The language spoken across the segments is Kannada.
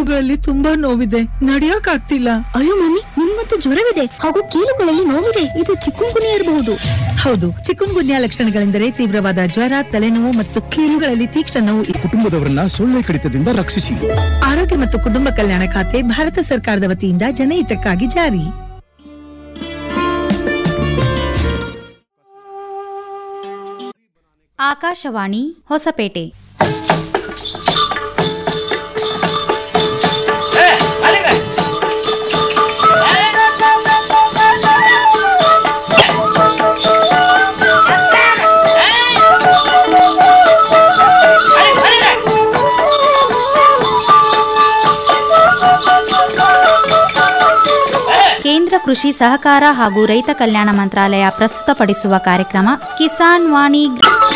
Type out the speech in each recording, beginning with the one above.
ಕಾಲುಗಳಲ್ಲಿ ತುಂಬಾ ನೋವಿದೆ ನಡಿಯಕ್ ಆಗ್ತಿಲ್ಲ ಅಯ್ಯೋ ಮಮ್ಮಿ ನಿಮ್ಮಂತೂ ಜ್ವರವಿದೆ ಹಾಗೂ ಕೀಲುಗಳಲ್ಲಿ ನೋವಿದೆ ಇದು ಚಿಕ್ಕುಂಗುನಿಯ ಇರಬಹುದು ಹೌದು ಚಿಕನ್ ಗುನ್ಯಾ ಲಕ್ಷಣಗಳೆಂದರೆ ತೀವ್ರವಾದ ಜ್ವರ ತಲೆನೋವು ಮತ್ತು ಕೀಲುಗಳಲ್ಲಿ ತೀಕ್ಷ್ಣ ನೋವು ಇ- ಕುಟುಂಬದವರನ್ನ ಸೊಳ್ಳೆ ಕಡಿತದಿಂದ ರಕ್ಷಿಸಿ ಆರೋಗ್ಯ ಮತ್ತು ಕುಟುಂಬ ಕಲ್ಯಾಣ ಖಾತೆ ಭಾರತ ಸರ್ಕಾರದ ವತಿಯಿಂದ ಜನಹಿತಕ್ಕಾಗಿ ಜಾರಿ ಆಕಾಶವಾಣಿ ಹೊಸಪೇಟೆ ಕೇಂದ್ರ ಕೃಷಿ ಸಹಕಾರ ಹಾಗೂ ರೈತ ಕಲ್ಯಾಣ ಮಂತ್ರಾಲಯ ಪ್ರಸ್ತುತಪಡಿಸುವ ಕಾರ್ಯಕ್ರಮ ಕಿಸಾನ್ ವಾಣಿ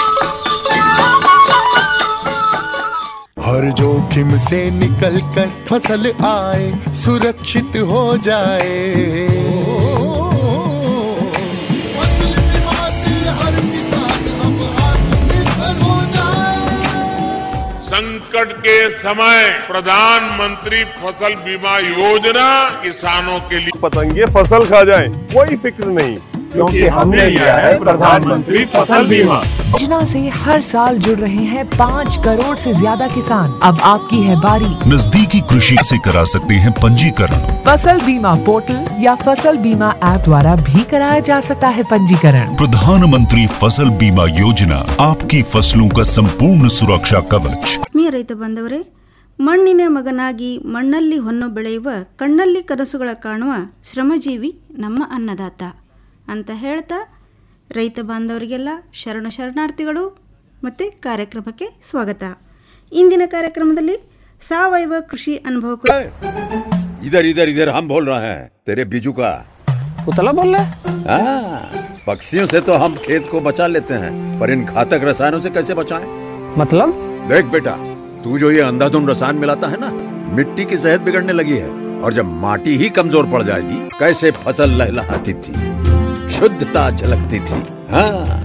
हर जोखिम से निकल कर फसल आए सुरक्षित हो जाए फसल बीमा से हर किसान अब आत्मनिर्भर हो जाए संकट के समय प्रधानमंत्री फसल बीमा योजना किसानों के लिए पतंगे फसल खा जाए कोई फिक्र नहीं क्योंकि हमने लिया है प्रधानमंत्री फसल बीमा योजना से हर साल जुड़ रहे हैं पाँच करोड़ से ज्यादा किसान अब आपकी है बारी नजदीकी कृषि से करा सकते हैं पंजीकरण फसल बीमा पोर्टल या फसल बीमा ऐप द्वारा भी कराया जा सकता है पंजीकरण प्रधानमंत्री फसल बीमा योजना आपकी फसलों का संपूर्ण सुरक्षा कवच ಆತ್ಮೀಯ ರೈತ ಬಂದವರೇ ಮಣ್ಣಿನ ಮಗನಾಗಿ ಮಣ್ಣಲ್ಲಿ ಹೊನ್ನು ಬೆಳೆಯುವ ಕಣ್ಣಲ್ಲಿ ಕನಸುಗಳ ಕಾಣುವ ಶ್ರಮಜೀವಿ ನಮ್ಮ ಅನ್ನದಾತ ಅಂತ ಹೇಳ್ತಾ ರೈತ ಬಾಂಧವರಿಗೆಲ್ಲ ಶರಣ ಶರಣಾರ್ಥಿಗಳು ಮತ್ತು ಕಾರ್ಯಕ್ರಮಕ್ಕೆ ಸ್ವಾಗತ ಇಂದಿನ ಕಾರ್ಯಕ್ರಮದಲ್ಲಿ ಸಾವಯವ ಕೃಷಿ ಅನುಭವ ಕುರಿತು इधर इधर इधर हम बोल रहे हैं तेरे बीजू का उतला बोल रहा हाँ, पक्षियों से तो हम खेत को बचा लेते हैं पर इन घातक रसायनों से कैसे बचाएं? मतलब देख बेटा तू जो ये अंधाधुंध रसायन मिलाता है ना मिट्टी की सेहत बिगड़ने लगी है और जब माटी ही कमजोर पड़ जाएगी कैसे फसल लहलहाती थी शुद्धता झलकती थी हाँ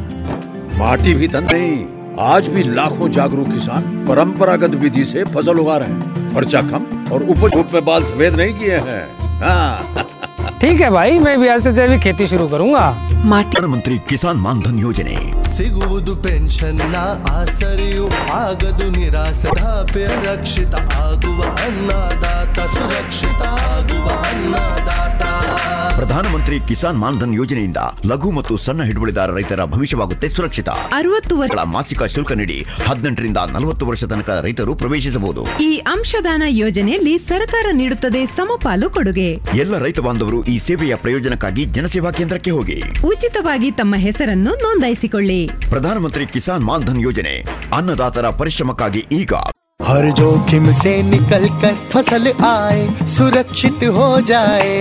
माटी भी तन नहीं आज भी लाखों जागरूक किसान परंपरागत विधि से फसल उगा रहे हैं खर्चा कम और उपज धूप में बाल सफेद नहीं किए हैं हाँ ठीक है भाई मैं भी आज से जैविक खेती शुरू करूंगा प्रधानमंत्री किसान मानधन योजना ಸಿಗುವುದು ಪೆನ್ಷನ್ನ ಆಸರೆಯು ಆಗದು ನಿರಾಸದ ರಕ್ಷಿತ ಆಗುವ ಅನ್ನದಾತ ಸುರಕ್ಷಿತ ಆಗುವ ಅನ್ನದಾತ ಪ್ರಧಾನಮಂತ್ರಿ ಕಿಸಾನ್ ಮಾನ್ಧನ್ ಯೋಜನೆಯಿಂದ ಲಘು ಮತ್ತು ಸಣ್ಣ ಹಿಡುವಳಿದಾರ ರೈತರ ಭವಿಷ್ಯವಾಗುತ್ತೆ ಸುರಕ್ಷಿತ ಅರವತ್ತು ವರ್ಷ ಗಳ ಮಾಸಿಕ ಶುಲ್ಕ ನೀಡಿ ಹದಿನೆಂಟರಿಂದ ನಲವತ್ತು ವರ್ಷ ತನಕ ರೈತರು ಪ್ರವೇಶಿಸಬಹುದು ಈ ಅಂಶದಾನ ಯೋಜನೆಯಲ್ಲಿ ಸರ್ಕಾರ ನೀಡುತ್ತದೆ ಸಮಪಾಲು ಕೊಡುಗೆ ಎಲ್ಲ ರೈತ ಬಾಂಧವರು ಈ ಸೇವೆಯ ಪ್ರಯೋಜನಕ್ಕಾಗಿ ಜನಸೇವಾ ಕೇಂದ್ರಕ್ಕೆ ಹೋಗಿ ಉಚಿತವಾಗಿ ತಮ್ಮ ಹೆಸರನ್ನು ನೋಂದಾಯಿಸಿಕೊಳ್ಳಿ ಪ್ರಧಾನಮಂತ್ರಿ ಕಿಸಾನ್ ಮಾನ್ಧನ್ ಯೋಜನೆ ಅನ್ನದಾತರ ಪರಿಶ್ರಮಕ್ಕಾಗಿ ಈಗ हर जोखिम से निकल कर फसल आए सुरक्षित हो जाए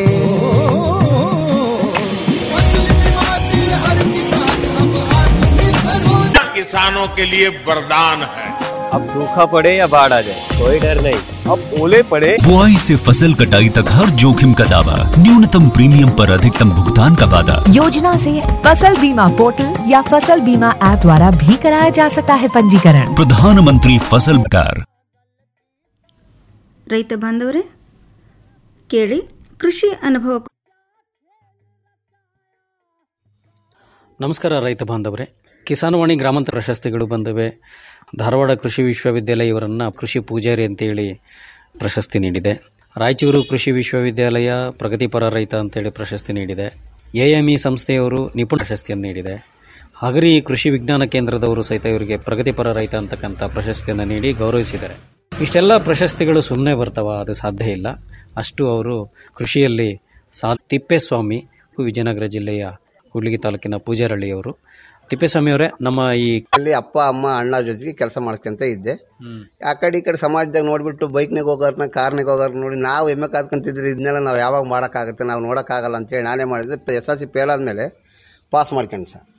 फसल बीमा से हर किसान अब आत्मनिर्भर हो किसानों के लिए वरदान है अब सूखा पड़े या बाढ़ आ जाए कोई डर नहीं अब ओले पड़े बुआई से फसल कटाई तक हर जोखिम का दावा न्यूनतम प्रीमियम पर अधिकतम भुगतान का वादा योजना से फसल बीमा पोर्टल या फसल बीमा ऐप द्वारा भी कराया जा सकता है पंजीकरण प्रधानमंत्री फसल कार ರೈತ ಬಾಂಧವರೇ ಕೇಳಿ ಕೃಷಿ ಅನುಭವ ನಮಸ್ಕಾರ ರೈತ ಬಾಂಧವರೇ ಕಿಸಾನವಾಣಿ ಗ್ರಾಮಾಂತರ ಪ್ರಶಸ್ತಿಗಳು ಬಂದಿವೆ ಧಾರವಾಡ ಕೃಷಿ ವಿಶ್ವವಿದ್ಯಾಲಯ ಇವರನ್ನು ಕೃಷಿ ಪೂಜಾರಿ ಅಂತೇಳಿ ಪ್ರಶಸ್ತಿ ನೀಡಿದೆ ರಾಯಚೂರು ಕೃಷಿ ವಿಶ್ವವಿದ್ಯಾಲಯ ಪ್ರಗತಿಪರ ರೈತ ಅಂತೇಳಿ ಪ್ರಶಸ್ತಿ ನೀಡಿದೆ ಎ ಎಮ್ ಇ ಸಂಸ್ಥೆಯವರು ನಿಪುಣ ಪ್ರಶಸ್ತಿಯನ್ನು ನೀಡಿದೆ ಹಗರಿ ಕೃಷಿ ವಿಜ್ಞಾನ ಕೇಂದ್ರದವರು ಸಹಿತ ಇವರಿಗೆ ಪ್ರಗತಿಪರ ರೈತ ಅಂತಕ್ಕಂಥ ಪ್ರಶಸ್ತಿಯನ್ನು ನೀಡಿ ಗೌರವಿಸಿದ್ದಾರೆ ಇಷ್ಟೆಲ್ಲ ಪ್ರಶಸ್ತಿಗಳು ಸುಮ್ಮನೆ ಬರ್ತಾವ ಅದು ಸಾಧ್ಯ ಇಲ್ಲ ಅಷ್ಟು ಅವರು ಕೃಷಿಯಲ್ಲಿ ಸಾ ತಿಪ್ಪೇಸ್ವಾಮಿ ವಿಜಯನಗರ ಜಿಲ್ಲೆಯ ಕೂಡ್ಲಿಗಿ ತಾಲೂಕಿನ ಪೂಜಾರಳ್ಳಿಯವರು ತಿಪ್ಪೇಸ್ವಾಮಿ ಅವರೇ ನಮ್ಮ ಈ ಅಲ್ಲಿ ಅಪ್ಪ ಅಮ್ಮ ಅಣ್ಣ ಜೊತೆಗೆ ಕೆಲಸ ಮಾಡ್ಕೊಂತ ಇದ್ದೆ ಆ ಕಡೆ ಈ ಕಡೆ ಸಮಾಜದಾಗ ನೋಡ್ಬಿಟ್ಟು ಬೈಕ್ನಾಗ ಹೋಗೋರ್ನ ಕಾರ್ನಾಗ ಹೋಗೋರ್ನ ನೋಡಿ ನಾವು ಎಮ್ಮೆ ಕಾದ್ಕೊಂತಿದ್ರೆ ಇದನ್ನೆಲ್ಲ ನಾವು ಯಾವಾಗ ಮಾಡೋಕ್ಕಾಗುತ್ತೆ ನಾವು ನೋಡೋಕ್ಕಾಗಲ್ಲ ಅಂತೇಳಿ ನಾನೇ ಮಾಡಿದೆ ಎಸ್ ಎಲ್ ಸಿ ಫೇಲ್ ಆದಮೇಲೆ ಪಾಸ್ ಮಾಡ್ಕೊಂಡು ಸರ್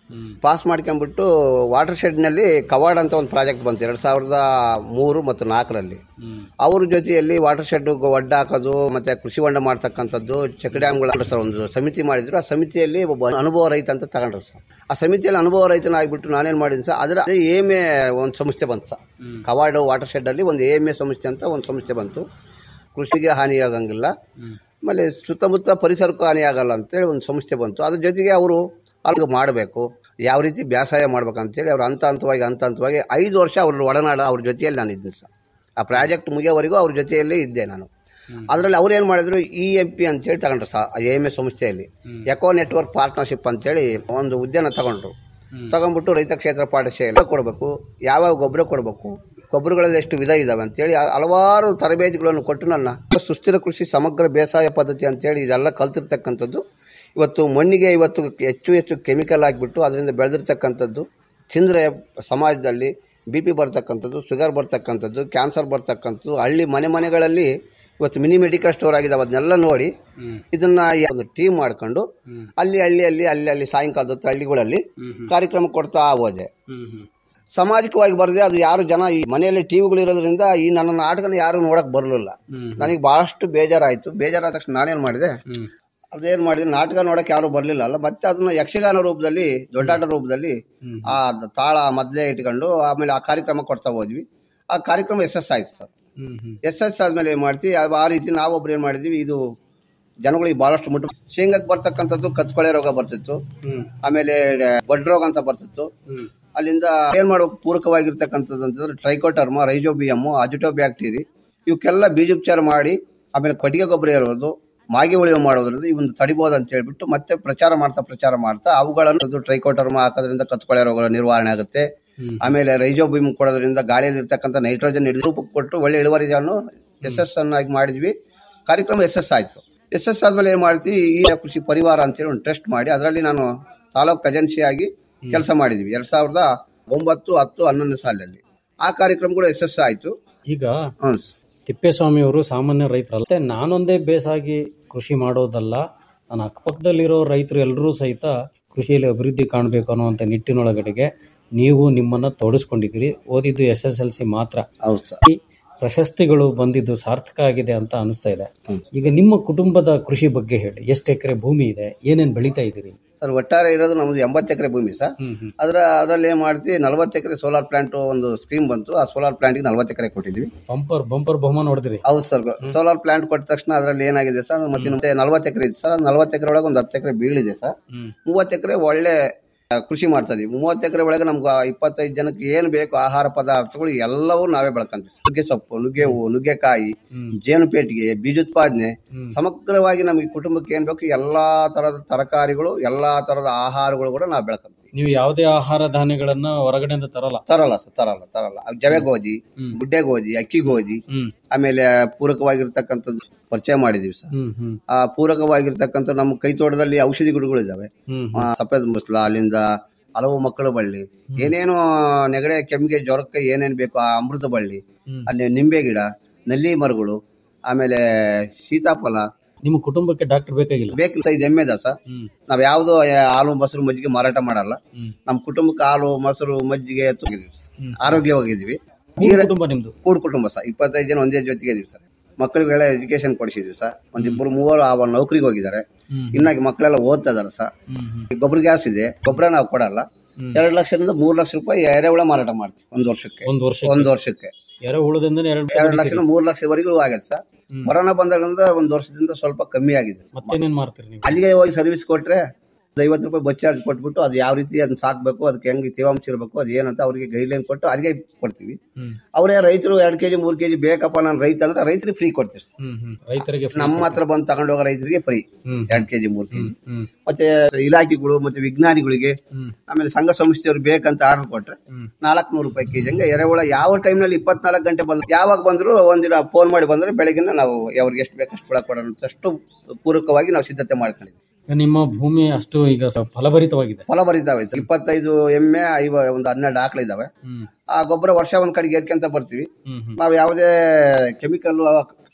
ಪಾಸ್ ಮಾಡ್ಕೊಂಡ್ಬಿಟ್ಟು ವಾಟರ್ ಶೆಡ್ನಲ್ಲಿ ಕವಾಡ್ ಅಂತ ಒಂದು ಪ್ರಾಜೆಕ್ಟ್ ಬಂತು ಎರಡು ಸಾವಿರದ ಮೂರು ಮತ್ತು ನಾಲ್ಕರಲ್ಲಿ ಅವ್ರ ಜೊತೆಯಲ್ಲಿ ವಾಟರ್ ಶೆಡ್ ಒಡ್ಡ ಹಾಕೋದು ಮತ್ತೆ ಕೃಷಿ ಹೊಂಡ ಮಾಡ್ತಕ್ಕಂಥದ್ದು ಚೆಕ್ ಡ್ಯಾಮ್ಗಳ ಸರ್ ಒಂದು ಸಮಿತಿ ಮಾಡಿದ್ರು ಆ ಸಮಿತಿಯಲ್ಲಿ ಒಬ್ಬ ಅನುಭವ ರೈತ ಅಂತ ತಗೊಂಡ್ರು ಸರ್ ಆ ಸಮಿತಿಯಲ್ಲಿ ಅನುಭವ ರೈತನ ಆಗಿಬಿಟ್ಟು ನಾನೇನು ಮಾಡಿದ್ದೀನಿ ಸರ್ ಅದರ ಅದೇ ಎಮ್ ಎ ಒಂದು ಸಂಸ್ಥೆ ಬಂತು ಸರ್ ಕವಾಡು ವಾಟರ್ ಶೆಡ್ಡಲ್ಲಿ ಒಂದು ಎಮ್ ಎ ಸಂಸ್ಥೆ ಅಂತ ಒಂದು ಸಂಸ್ಥೆ ಬಂತು ಕೃಷಿಗೆ ಹಾನಿಯಾಗಂಗಿಲ್ಲ ಆಮೇಲೆ ಸುತ್ತಮುತ್ತ ಪರಿಸರಕ್ಕೂ ಹಾನಿಯಾಗಲ್ಲ ಅಂತೇಳಿ ಒಂದು ಸಂಸ್ಥೆ ಬಂತು ಅದ್ರ ಜೊತೆಗೆ ಅವರು ಅಲ್ಲಿಗೆ ಮಾಡಬೇಕು ಯಾವ ರೀತಿ ಬೇಸಾಯ ಮಾಡ್ಬೇಕಂತೇಳಿ ಅವ್ರು ಹಂತ ಹಂತವಾಗಿ ಹಂತ ಹಂತವಾಗಿ ಐದು ವರ್ಷ ಅವ್ರ ಒಡನಾಡ ಅವ್ರ ಜೊತೆಯಲ್ಲಿ ನಾನು ಇದ್ದೀನಿ ಸರ್ ಆ ಪ್ರಾಜೆಕ್ಟ್ ಮುಗಿಯೋವರೆಗೂ ಅವ್ರ ಜೊತೆಯಲ್ಲೇ ಇದ್ದೆ ನಾನು ಅದರಲ್ಲಿ ಅವ್ರು ಏನು ಮಾಡಿದ್ರು ಇ ಎಂ ಪಿ ಅಂತೇಳಿ ತಗೊಂಡ್ರು ಸಹ ಎ ಎಮ್ ಎ ಸಂಸ್ಥೆಯಲ್ಲಿ ಎಕೋ ನೆಟ್ವರ್ಕ್ ಪಾರ್ಟ್ನರ್ಶಿಪ್ ಅಂತೇಳಿ ಒಂದು ಉದ್ಯಾನ ತಗೊಂಡ್ರು ತಗೊಂಡ್ಬಿಟ್ಟು ರೈತ ಕ್ಷೇತ್ರ ಪಾಠಶಾಲೆ ಕೊಡಬೇಕು ಯಾವ್ಯಾವ ಗೊಬ್ಬರ ಕೊಡಬೇಕು ಗೊಬ್ಬರಗಳಲ್ಲಿ ಎಷ್ಟು ವಿಧ ಇದಾವೆ ಅಂತೇಳಿ ಹ- ಹಲವಾರು ತರಬೇತಿಗಳನ್ನು ಕೊಟ್ಟು ನನ್ನ ಸುಸ್ಥಿರ ಕೃಷಿ ಸಮಗ್ರ ಬೇಸಾಯ ಪದ್ಧತಿ ಅಂತೇಳಿ ಇದೆಲ್ಲ ಕಲ್ತಿರ್ತಕ್ಕಂಥದ್ದು ಇವತ್ತು ಮಣ್ಣಿಗೆ ಇವತ್ತು ಹೆಚ್ಚು ಹೆಚ್ಚು ಕೆಮಿಕಲ್ ಆಗಿಬಿಟ್ಟು ಅದರಿಂದ ಬೆಳೆದಿರ್ತಕ್ಕಂಥದ್ದು ತಿಂದರೆ ಸಮಾಜದಲ್ಲಿ ಬಿ ಪಿ ಬರ್ತಕ್ಕಂಥದ್ದು ಶುಗರ್ ಬರ್ತಕ್ಕಂಥದ್ದು ಕ್ಯಾನ್ಸರ್ ಬರ್ತಕ್ಕಂಥದ್ದು ಹಳ್ಳಿ ಮನೆ ಮನೆಗಳಲ್ಲಿ ಇವತ್ತು ಮಿನಿ ಮೆಡಿಕಲ್ ಸ್ಟೋರ್ ಆಗಿದಾವೆ ಅದನ್ನೆಲ್ಲ ನೋಡಿ ಇದನ್ನ ಈ ಒಂದು ಟೀಮ್ ಮಾಡ್ಕೊಂಡು ಅಲ್ಲಿ ಹಳ್ಳಿಯಲ್ಲಿ ಅಲ್ಲಿ ಅಲ್ಲಿ ಸಾಯಂಕಾಲದ ಹೊತ್ತು ಹಳ್ಳಿಗಳಲ್ಲಿ ಕಾರ್ಯಕ್ರಮ ಕೊಡ್ತಾ ಹೋದೆ ಸಾಮಾಜಿಕವಾಗಿ ಬರದೆ ಅದು ಯಾರು ಜನ ಈ ಮನೆಯಲ್ಲಿ ಟಿವಿಗಳು ಇರೋದ್ರಿಂದ ಈ ನನ್ನ ನಾಟಕನ ಯಾರು ನೋಡಕ್ ಬರಲಿಲ್ಲ ನನಗೆ ಬಹಳಷ್ಟು ಬೇಜಾರಾಯಿತು ಬೇಜಾರಾದ ತಕ್ಷಣ ನಾನೇನು ಮಾಡಿದೆ ಅದೇನು ಮಾಡಿದೆ ನಾಟಕ ನೋಡಕ್ಕೆ ಯಾರು ಬರಲಿಲ್ಲ ಅಲ್ಲ ಮತ್ತೆ ಅದನ್ನ ಯಕ್ಷಗಾನ ರೂಪದಲ್ಲಿ ದೊಡ್ಡಾಟ ರೂಪದಲ್ಲಿ ಆ ದ- ತಾಳ ಮೊದಲೇ ಇಟ್ಕೊಂಡು ಆಮೇಲೆ ಆ ಕಾರ್ಯಕ್ರಮ ಕೊಡ್ತಾ ಹೋದ್ವಿ ಆ ಕಾರ್ಯಕ್ರಮ ಎಸ್ ಎಸ್ ಆಯ್ತು ಸರ್ ಎಸ್ ಎಸ್ ಆದ್ಮೇಲೆ ಏನು ಮಾಡ್ತೀವಿ ಆ- ಆ ರೀತಿ ನಾವೊಬ್ರು ಏನು ಮಾಡಿದ್ವಿ ಇದು ಜನಗಳಿಗೆ ಬಹಳಷ್ಟು ಮುಟ್ಟು ಶೇಂಗಕ್ಕೆ ಬರ್ತಕ್ಕಂಥದ್ದು ಕತ್ಕೊಳೆ ರೋಗ ಬರ್ತಿತ್ತು ಆಮೇಲೆ ಬಡ್ ರೋಗ ಅಂತ ಬರ್ತಿತ್ತು ಅಲ್ಲಿಂದ ಏನ್ ಮಾಡ್ಬೇಕು ಪೂರಕವಾಗಿರ್ತಕ್ಕಂಥದ್ದು ಅಂತಂದ್ರೆ ಟ್ರೈಕೋಟರ್ಮ ರೈಜೋಬಿಯಮ್ ಅಜಿಟೋಬ್ಯಾಕ್ಟೀರಿ ಇವಕ್ಕೆಲ್ಲ ಬೀಜೋಪಚಾರ ಮಾಡಿ ಆಮೇಲೆ ಕಟ್ಟಿಗೆ ಗೊಬ್ಬರ ಇರೋದು ಮಾಗಿ ಉಳಿವು ಮಾಡೋದ್ರಿಂದ ಇವನ್ನ ತಡಿಬೋದು ಅಂತ ಹೇಳ್ಬಿಟ್ಟು ಮತ್ತೆ ಪ್ರಚಾರ ಮಾಡ್ತಾ ಪ್ರಚಾರ ಮಾಡ್ತಾ ಅವುಗಳನ್ನು ಟ್ರೈಕೋಟರ್ಮ ಹಾಕೋದ್ರಿಂದ ಕತ್ಕೊಳೆ ರೋಗಗಳ ನಿರ್ವಹಣೆ ಆಗುತ್ತೆ ಆಮೇಲೆ ರೈಜೋಬಿಯಮ್ ಕೊಡೋದ್ರಿಂದ ಗಾಳಿಯಲ್ಲಿ ಇರ್ತಕ್ಕಂಥ ನೈಟ್ರೋಜನ್ ಹಿಡಿದು ರೂಪಕ್ಕೆ ಕೊಟ್ಟು ಒಳ್ಳೆ ಇಳುವರಿಯನ್ನು ಎಸ್ ಎಸ್ ಅನ್ನಾಗಿ ಮಾಡಿದ್ವಿ ಕಾರ್ಯಕ್ರಮ ಎಸ್ ಎಸ್ ಆಯ್ತು ಎಸ್ ಎಸ್ ಆದ್ಮೇಲೆ ಏನ್ ಮಾಡ್ತೀವಿ ಈ ಕೃಷಿ ಪರಿವಾರ ಅಂತೇಳಿ ಒಂದು ಟೆಸ್ಟ್ ಮಾಡಿ ಅದರಲ್ಲಿ ನಾನು ತಾಲೂಕ್ ಖಜಾನ್ಸಿಯಾಗಿ ಕೆಲಸ ಮಾಡಿದ್ವಿ ಎರಡ್ ಸಾವಿರದ ಒಂಬತ್ತು ಹತ್ತು ಹನ್ನೊಂದನೇ ಸಾಲಿನಲ್ಲಿ ಆ ಕಾರ್ಯಕ್ರಮ ಕೂಡ ಯಶಸ್ಸು ಆಯ್ತು ಈಗ ಹ್ಮ್ ತಿಪ್ಪೇಸ್ವಾಮಿ ಅವರು ಸಾಮಾನ್ಯ ರೈತರಲ್ಲ ಮತ್ತೆ ನಾನೊಂದೇ ಬೇಸಾಗಿ ಕೃಷಿ ಮಾಡೋದಲ್ಲ ನನ್ನ ಅಕ್ಕಪಕ್ಕದಲ್ಲಿರೋ ರೈತರು ಎಲ್ಲರೂ ಸಹಿತ ಕೃಷಿಯಲ್ಲಿ ಅಭಿವೃದ್ಧಿ ಕಾಣಬೇಕು ಅನ್ನುವಂಥ ನಿಟ್ಟಿನೊಳಗಡೆಗೆ ನೀವು ನಿಮ್ಮನ್ನ ತೊಡಸ್ಕೊಂಡಿದ್ದೀರಿ ಓದಿದ್ದು ಎಸ್ ಎಸ್ ಎಲ್ ಸಿ ಮಾತ್ರ ಹೌದು ಸರ್ ಈ ಪ್ರಶಸ್ತಿಗಳು ಬಂದಿದ್ದು ಸಾರ್ಥಕ ಆಗಿದೆ ಅಂತ ಅನಿಸ್ತಾ ಇದೆ ಈಗ ನಿಮ್ಮ ಕುಟುಂಬದ ಕೃಷಿ ಬಗ್ಗೆ ಹೇಳಿ ಎಷ್ಟು ಎಕರೆ ಭೂಮಿ ಇದೆ ಏನೇನ್ ಬೆಳೀತಾ ಇದ್ದೀರಿ ಸರ್ ಒಟ್ಟಾರೆ ಇರೋದು ನಮ್ದು ಎಂಬತ್ತು ಎಕರೆ ಭೂಮಿ ಸರ್ ಅದ್ರ ಅದರಲ್ಲಿ ಏನ್ ಮಾಡ್ತೀವಿ ನಲವತ್ತು ಎಕರೆ ಸೋಲಾರ್ ಪ್ಲಾಂಟ್ ಒಂದು ಸ್ಕೀಮ್ ಬಂತು ಆ ಸೋಲಾರ್ ಪ್ಲಾಂಟ್ಗೆ ನಲವತ್ತು ಎಕರೆ ಕೊಟ್ಟಿದ್ವಿ ಬಂಪರ್ ಬಂಪರ್ ಬಹುಮಾನ ಹೊಡೆದಿರಿ ಹೌದು ಸರ್ ಸೋಲಾರ್ ಪ್ಲಾಂಟ್ ಕೊಟ್ಟ ತಕ್ಷಣ ಅದರಲ್ಲಿ ಏನಾಗಿದೆ ಸರ್ ಮತ್ತೆ ಮತ್ತೆ ನಲವತ್ತು ಎಕರೆ ಇದೆ ಸರ್ ನಲವತ್ತು ಎಕರೆ ಒಳಗೆ ಒಂದು ಹತ್ತು ಎಕರೆ ಬೀಳಿದೆ ಸರ್ ಮೂವತ್ತು ಎಕರೆ ಒಳ್ಳೆ ಆ, ಕೃಷಿ ಮಾಡ್ತಾ ಇದೀವಿ ಮೂವತ್ತು ಎಕರೆ ಒಳಗೆ ನಮ್ಗೆ ಇಪ್ಪತ್ತೈದು ಜನಕ್ಕೆ ಏನು ಬೇಕು ಆಹಾರ ಪದಾರ್ಥಗಳು ಎಲ್ಲವೂ ನಾವೇ ಬೆಳ್ಕೊಂತೀವಿ ನುಗ್ಗೆ ಸೊಪ್ಪು ನುಗ್ಗೆ ಹೂವು ನುಗ್ಗೆಕಾಯಿ ಜೇನು ಪೇಟಿಗೆ ಬೀಜೋತ್ಪಾದನೆ ಸಮಗ್ರವಾಗಿ ನಮಗೆ ಕುಟುಂಬಕ್ಕೆ ಏನ್ ಬೇಕು ಎಲ್ಲಾ ತರದ ತರಕಾರಿಗಳು ಎಲ್ಲಾ ತರದ ಆಹಾರಗಳು ಕೂಡ ನಾವು ಬೆಳ್ಕೊಂತೀವಿ ನೀವು ಯಾವುದೇ ಆಹಾರ ಧಾನ್ಯಗಳನ್ನ ಹೊರಗಡೆಯಿಂದ ತರಲ್ಲ ತರಲ್ಲ ಸರ್ ತರಲ್ಲ ತರಲ್ಲ ಅವ್ ಜವೆ ಗೋಧಿ ಗುಡ್ಡೆ ಗೋಧಿ ಅಕ್ಕಿ ಗೋಧಿ ಆಮೇಲೆ ಪೂರಕವಾಗಿರ್ತಕ್ಕಂಥದ್ದು ಪರಿಚಯ ಮಾಡಿದೀವಿ ಸರ್ ಹ್ಮ್ ಹ್ಮ್ ಆ ಪೂರಕವಾಗಿರ್ತಕ್ಕಂಥ ನಮ್ಮ ಕೈ ತೋಟದಲ್ಲಿ ಔಷಧಿ ಗಿಡಗಳು ಇದಾವೆ ಹ್ಮ್ ಆ, ಸಫೇದ್ ಮುಸ್ಲ ಅಲ್ಲಿಂದ ಹಲವು ಮಕ್ಕಳ ಬಳ್ಳಿ ಏನೇನು ನೆಗಡೆ ಕೆಮ್ಮಿಗೆ ಜ್ವರಕ್ಕೆ ಏನೇನ್ ಬೇಕು ಆ ಅಮೃತ ಬಳ್ಳಿ ಅಲ್ಲಿ ನಿಂಬೆ ಗಿಡ ನಲ್ಲಿ ಮರಗಳು ಆಮೇಲೆ ಸೀತಾಫಲ ನಿಮ್ಮ ಕುಟುಂಬಕ್ಕೆ ಡಾಕ್ಟರ್ ಬೇಕಾಗಿಲ್ಲ ಬೇಕಿಲ್ಲ ಇದು ಎಮ್ಮೆ ಸರ್ ನಾವ್ ಯಾವ್ದು ಹಾಲು ಮೊಸರು ಮಜ್ಜಿಗೆ ಮಾರಾಟ ಮಾಡಲ್ಲ ನಮ್ಮ ಕುಟುಂಬಕ್ಕೆ ಹಾಲು ಮೊಸರು ಮಜ್ಜಿಗೆ ತುಂಬಿದೀವಿ ಸರ್. ಆರೋಗ್ಯವಾಗಿದ್ದೀವಿ ಕೂಡು ಕುಟುಂಬ ನಿಮ್ದು ಕೂಡು ಕುಟುಂಬ ಸರ್ ಇಪ್ಪತ್ತೈದು ಜನ ಒಂದೇ ಜೊತೆಗೆ ಇದೀವಿ ಸರ್ ಮಕ್ಕಳಿಗೆಲ್ಲ ಎಜುಕೇಶನ್ ಕೊಡಿಸಿದ್ವಿ ಸರ್ ಒಂದಿಬ್ಬರು ಮೂವರು ಆ ನೌಕರಿಗೆ ಹೋಗಿದ್ದಾರೆ ಇನ್ನಾಗಿ ಮಕ್ಕಳೆಲ್ಲ ಓದ್ತಾ ಇದಾರೆ ಸರ್ ಗೊಬ್ಬರ ಗ್ಯಾಸ್ ಇದೆ ಗೊಬ್ಬರ ನಾವು ಕೊಡಲ್ಲ ಎರಡು ಲಕ್ಷದಿಂದ ಮೂರು ಲಕ್ಷ ರೂಪಾಯಿ ಎರೆಹುಳ ಮಾರಾಟ ಮಾಡ್ತೀವಿ ಒಂದು ವರ್ಷಕ್ಕೆ ಒಂದು ವರ್ಷ ಒಂದು ವರ್ಷಕ್ಕೆ ಎರೆಹುಳದಿಂದ ಎರಡು ಎರಡು ಲಕ್ಷದಿಂದ ಮೂರು ಲಕ್ಷವರೆಗೂ ಆಗಿದೆ ಸರ್ ಕೊರೋನಾ ಬಂದಾಗಿಂದ ಒಂದು ವರ್ಷದಿಂದ ಸ್ವಲ್ಪ ಕಮ್ಮಿ ಆಗಿದೆ ಮತ್ತೇನೇನ್ ಮಾಡ್ತೀರಿ ನೀವು ಅಲ್ಲಿಗೆ ಹೋಗಿ ಸರ್ವಿಸ್ ಕೊಟ್ರೆ ಒಂದು ಐವತ್ತು ರೂಪಾಯಿ ಬಸ್ ಚಾರ್ಜ್ ಕೊಟ್ಬಿಟ್ಟು ಅದು ಯಾವ ರೀತಿ ಅದನ್ನ ಸಾಕ್ಬೇಕು ಅದಕ್ಕೆ ಹೆಂಗೆ ತೇವಾಂಶ ಇರಬೇಕು ಅದು ಏನಂತ ಅವರಿಗೆ ಗೈಡ್ಲೈನ್ ಕೊಟ್ಟು ಅಲ್ಲಿಗೆ ಕೊಡ್ತೀವಿ ಅವರೇ ರೈತರು ಎರಡು ಕೆಜಿ ಮೂರು ಕೆಜಿ ಬೇಕಪ್ಪ ನಾನು ರೈತ ಅಂದ್ರೆ ರೈತರಿಗೆ ಫ್ರೀ ಕೊಡ್ತೀವಿ ಸರ್. ಹ್ಮ್ ಹ್ಮ್ ರೈತರಿಗೆ free ನಮ್ಮ ಹತ್ರ ಬಂದು ತಗೊಂಡು ಹೋಗೋ ರೈತರಿಗೆ ಫ್ರೀ ಹ್ಮ್. ಎರಡು ಕೆಜಿ ಮೂರು ಕೆಜಿ ಹ್ಮ್ ಮತ್ತೆ ಇಲಾಖೆಗಳು ಮತ್ತೆ ವಿಜ್ಞಾನಿಗಳಿಗೆ ಆಮೇಲೆ ಸಂಘ ಸಂಸ್ಥೆಯವರು ಬೇಕಂತ ಆರ್ಡರ್ ಕೊಟ್ರೆ ನಾಲ್ಕು ನೂರು ರೂಪಾಯಿ ಕೆಜಿ ಹಂಗೆ ಎರೆಹುಳ ಯಾವ ಟೈಮ್ನಲ್ಲಿ ಇಪ್ಪತ್ನಾಲ್ಕು ಗಂಟೆ ಬಂದ್ರು ಯಾವಾಗ ಬಂದ್ರು ಒಂದಿನ ಫೋನ್ ಮಾಡಿ ಬಂದ್ರೆ ಬೆಳಗಿನ ನಾವು ಅವ್ರಿಗೆ ಎಷ್ಟು ಬೇಕು ಅಷ್ಟು ಹುಳ ಕೊಡೋಣ ಅಂತ ಅಷ್ಟು ಪೂರಕವಾಗಿ ನಾವು ಸಿದ್ಧತೆ ಮಾಡ್ಕೊಂಡಿದ್ವಿ ಈಗ ನಿಮ್ಮ ಭೂಮಿ ಅಷ್ಟು ಈಗ ಸ- ಫಲಭರಿತವಾಗಿದೆ ಫಲ ಬರಿತಾವೆ ಇಪ್ಪತ್ತೈದು ಎಮ್ಮೆ ಐವ ಒಂದು ಹನ್ನೆರಡು ಆಕಳ ಇದಾವೆ ಆ ಗೊಬ್ಬರ ವರ್ಷ ಒಂದ್ ಕಡೆಗೆ ಏರ್ಕೊಂತ ಬರ್ತೀವಿ ನಾವು ಯಾವುದೇ ಕೆಮಿಕಲ್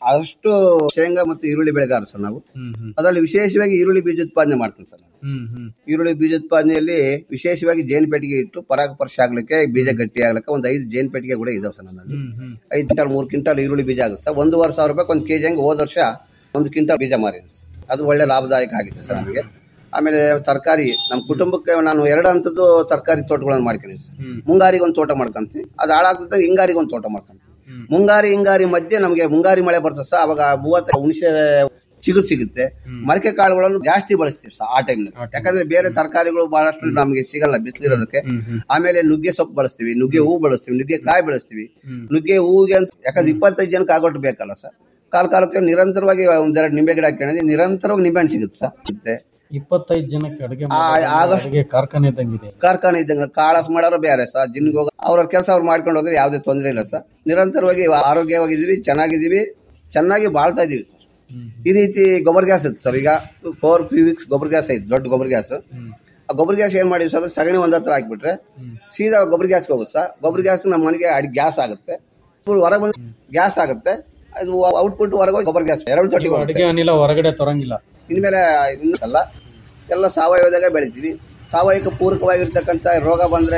ಅಷ್ಟು ಶೇಂಗಾ ಮತ್ತು ಈರುಳ್ಳಿ ಬೆಳೆಗಾರ ಸರ್ ನಾವು ಅದರಲ್ಲಿ ವಿಶೇಷವಾಗಿ ಈರುಳ್ಳಿ ಬೀಜ ಉತ್ಪಾದನೆ ಮಾಡ್ತೀನಿ ಸರ್ ನಾನು. ಈರುಳ್ಳಿ ಬೀಜ ಉತ್ಪಾದನೆಯಲ್ಲಿ ವಿಶೇಷವಾಗಿ ಜೇನು ಪೆಟ್ಟಿಗೆ ಇಟ್ಟು ಪರಾಗಪರ್ಶ ಆಗ್ಲಿಕ್ಕೆ ಬೀಜ ಗಟ್ಟಿ ಆಗ್ಲಿಕ್ಕೆ ಒಂದು ಐದು ಜೇನು ಪೆಟ್ಟಿಗೆ ಕೂಡ ಇದಾವೆ ಸರ್ ನನ್ನಲ್ಲಿ ಐದು ಕ್ವಿಂಟಲ್ ಮೂರು ಕ್ವಿಂಟಲ್ ಈರುಳ್ಳಿ ಬೀಜ ಆಗುತ್ತೆ ಸರ್ ಒಂದೂವರೆ ಸಾವಿರ ರೂಪಾಯಿ ಒಂದು ಕೆಜಿ ಹಂಗೆ ಹೋದ ವರ್ಷ ಒಂದು ಕ್ವಿಂಟಲ್ ಬೀಜ ಮಾರಿದ್ವಿ ಅದು ಒಳ್ಳೆ ಲಾಭದಾಯಕ ಆಗಿದೆ ಸರ್ ನಮಗೆ ಆಮೇಲೆ ತರಕಾರಿ ನಮ್ಮ ಕುಟುಂಬಕ್ಕೆ ನಾನು ಎರಡು ಹಂತದ್ದು ತರಕಾರಿ ತೋಟಗಳನ್ನು ಮಾಡ್ಕೊಂಡಿದ್ದೀನಿ ಸರ್ ಮುಂಗಾರಿಗೆ ಒಂದು ತೋಟ ಮಾಡ್ಕೊಂತೀವಿ ಅದು ಹಾಳಾಗ್ತದೆ ಹಿಂಗಾರಿಗೆ ಒಂದು ತೋಟ ಮಾಡ್ಕೊಂತೀವಿ ಮುಂಗಾರಿ ಹಿಂಗಾರಿ ಮಧ್ಯೆ ನಮಗೆ ಮುಂಗಾರಿ ಮಳೆ ಬರ್ತದೆ ಸರ್ ಅವಾಗ ಮೂವತ್ತ ಹುಣಸೆ ಚಿಗುರು ಸಿಗುತ್ತೆ ಮರಕೆ ಕಾಳುಗಳನ್ನು ಜಾಸ್ತಿ ಬಳಸ್ತೀವಿ ಸರ್ ಆ ಟೈಮ್ ಯಾಕಂದ್ರೆ ಬೇರೆ ತರಕಾರಿಗಳು ಬಹಳಷ್ಟು ನಮಗೆ ಸಿಗಲ್ಲ ಬಿಸಿಲಿರೋದಕ್ಕೆ ಆಮೇಲೆ ನುಗ್ಗೆ ಸೊಪ್ಪು ಬಳಸ್ತೀವಿ ನುಗ್ಗೆ ಹೂ ಬಳಸ್ತೀವಿ ನುಗ್ಗೆ ಕಾಯಿ ಬೆಳೆಸ್ತೀವಿ ನುಗ್ಗೆ ಹೂವಿಗೆ ಅಂತ ಯಾಕಂದ್ರೆ ಇಪ್ಪತ್ತೈದು ಜನಕ್ಕೆ ಆಗೋಟ್ಟು ಬೇಕಲ್ಲ ಸರ್ ಕಾಲ ಕಾಲಕ್ಕೆ ನಿರಂತರವಾಗಿ ಒಂದೆರಡು ನಿಂಬೆ ಗಿಡ ಹಾಕಿದ್ರೆ ನಿರಂತರವಾಗಿ ನಿಂಬೆ ಹಣ್ಣು ಸಿಗುತ್ತೆ ಸರ್ ಸಿಗುತ್ತೆ ಇಪ್ಪತ್ತೈದು ಜನಕ್ಕೆ ಅಡುಗೆ ಆ- ಆಗಸ್ಟ್- ಅಡುಗೆ ಕಾರ್ಖಾನೆ ಇದ್ದಂಗಿದೆ ಕಾರ್ಖಾನೆ ಇದ್ದಂಗೆ ಕಾಳಸ್ ಮಾಡೋರು ಬೇರೆ ಸರ್ ಜಿನ್ಗೆ ಹೋಗ ಅವ್ರ ಕೆಲಸ ಅವ್ರು ಮಾಡ್ಕೊಂಡು ಹೋದ್ರೆ ಯಾವುದೇ ತೊಂದರೆ ಇಲ್ಲ ಸರ್ ನಿರಂತರವಾಗಿ ಆರೋಗ್ಯವಾಗಿದ್ದೀವಿ ಚೆನ್ನಾಗಿದ್ದೀವಿ ಚೆನ್ನಾಗಿ ಬಾಳ್ತಾ ಇದೀವಿ ಸರ್ ಈ ರೀತಿ ಗೊಬ್ಬರ ಗ್ಯಾಸ್ ಇತ್ತು ಸರ್ ಈಗ ಫೋರ್ ವೀಕ್ಸ್ ಗೊಬ್ಬರ ಗ್ಯಾಸ್ ಐತೆ ದೊಡ್ಡ ಗೊಬ್ಬರ ಗ್ಯಾಸ್ ಆ ಗೊಬ್ಬರ ಗ್ಯಾಸ್ ಏನ್ ಮಾಡಿದ್ವಿ ಸರ್ ಸಗಣಿ ಒಂದ್ ಹತ್ರ ಹಾಕ್ಬಿಟ್ರೆ ಸೀದಾ ಗೊಬ್ಬರ ಗ್ಯಾಸ್ಗೆ ಹೋಗುತ್ತೆ ಸರ್ ಗೊಬ್ಬರ ಗ್ಯಾಸ್ ನಮ್ಮ ಮನೆಗೆ ಅಡಿಗೆ ಗ್ಯಾಸ್ ಆಗುತ್ತೆ ಹೊರಗೆ ಬಂದು ಗ್ಯಾಸ್ ಆಗುತ್ತೆ ಅದು ಔಟ್ಪುಟ್ ಹೊರಗೆ ಹೋಗಿ ಗೊಬ್ಬರ ಗ್ಯಾಸ್ ಎರಡು ತೊಟ್ಟಿ ಹೋಗುತ್ತೆ. ಅಡುಗೆ ಅನಿಲ ಹೊರಗಡೆ ತೊರಂಗಿಲ್ಲ ಇನ್ಮೇಲೆ ಇನ್ನೂ ಅಲ್ಲ ಎಲ್ಲ ಸಾವಯವದಾಗ ಬೆಳಿತೀವಿ ಸಾವಯವಕ್ಕೆ ಪೂರಕವಾಗಿರ್ತಕ್ಕಂಥ ರೋಗ ಬಂದ್ರೆ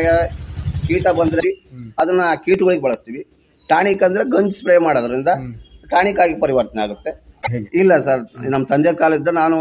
ಕೀಟ ಬಂದ್ರೆ ಅದನ್ನ ಕೀಟಗಳಿಗೆ ಬಳಸ್ತೀವಿ ಟಾನಿಕ್ ಅಂದ್ರೆ ಗಂಜ್ ಸ್ಪ್ರೇ ಮಾಡೋದ್ರಿಂದ ಟಾನಿಕ್ ಆಗಿ ಪರಿವರ್ತನೆ ಆಗುತ್ತೆ ಇಲ್ಲ ಸರ್ ನಮ್ಮ ತಂದೆ ಕಾಲದಿಂದ ನಾನು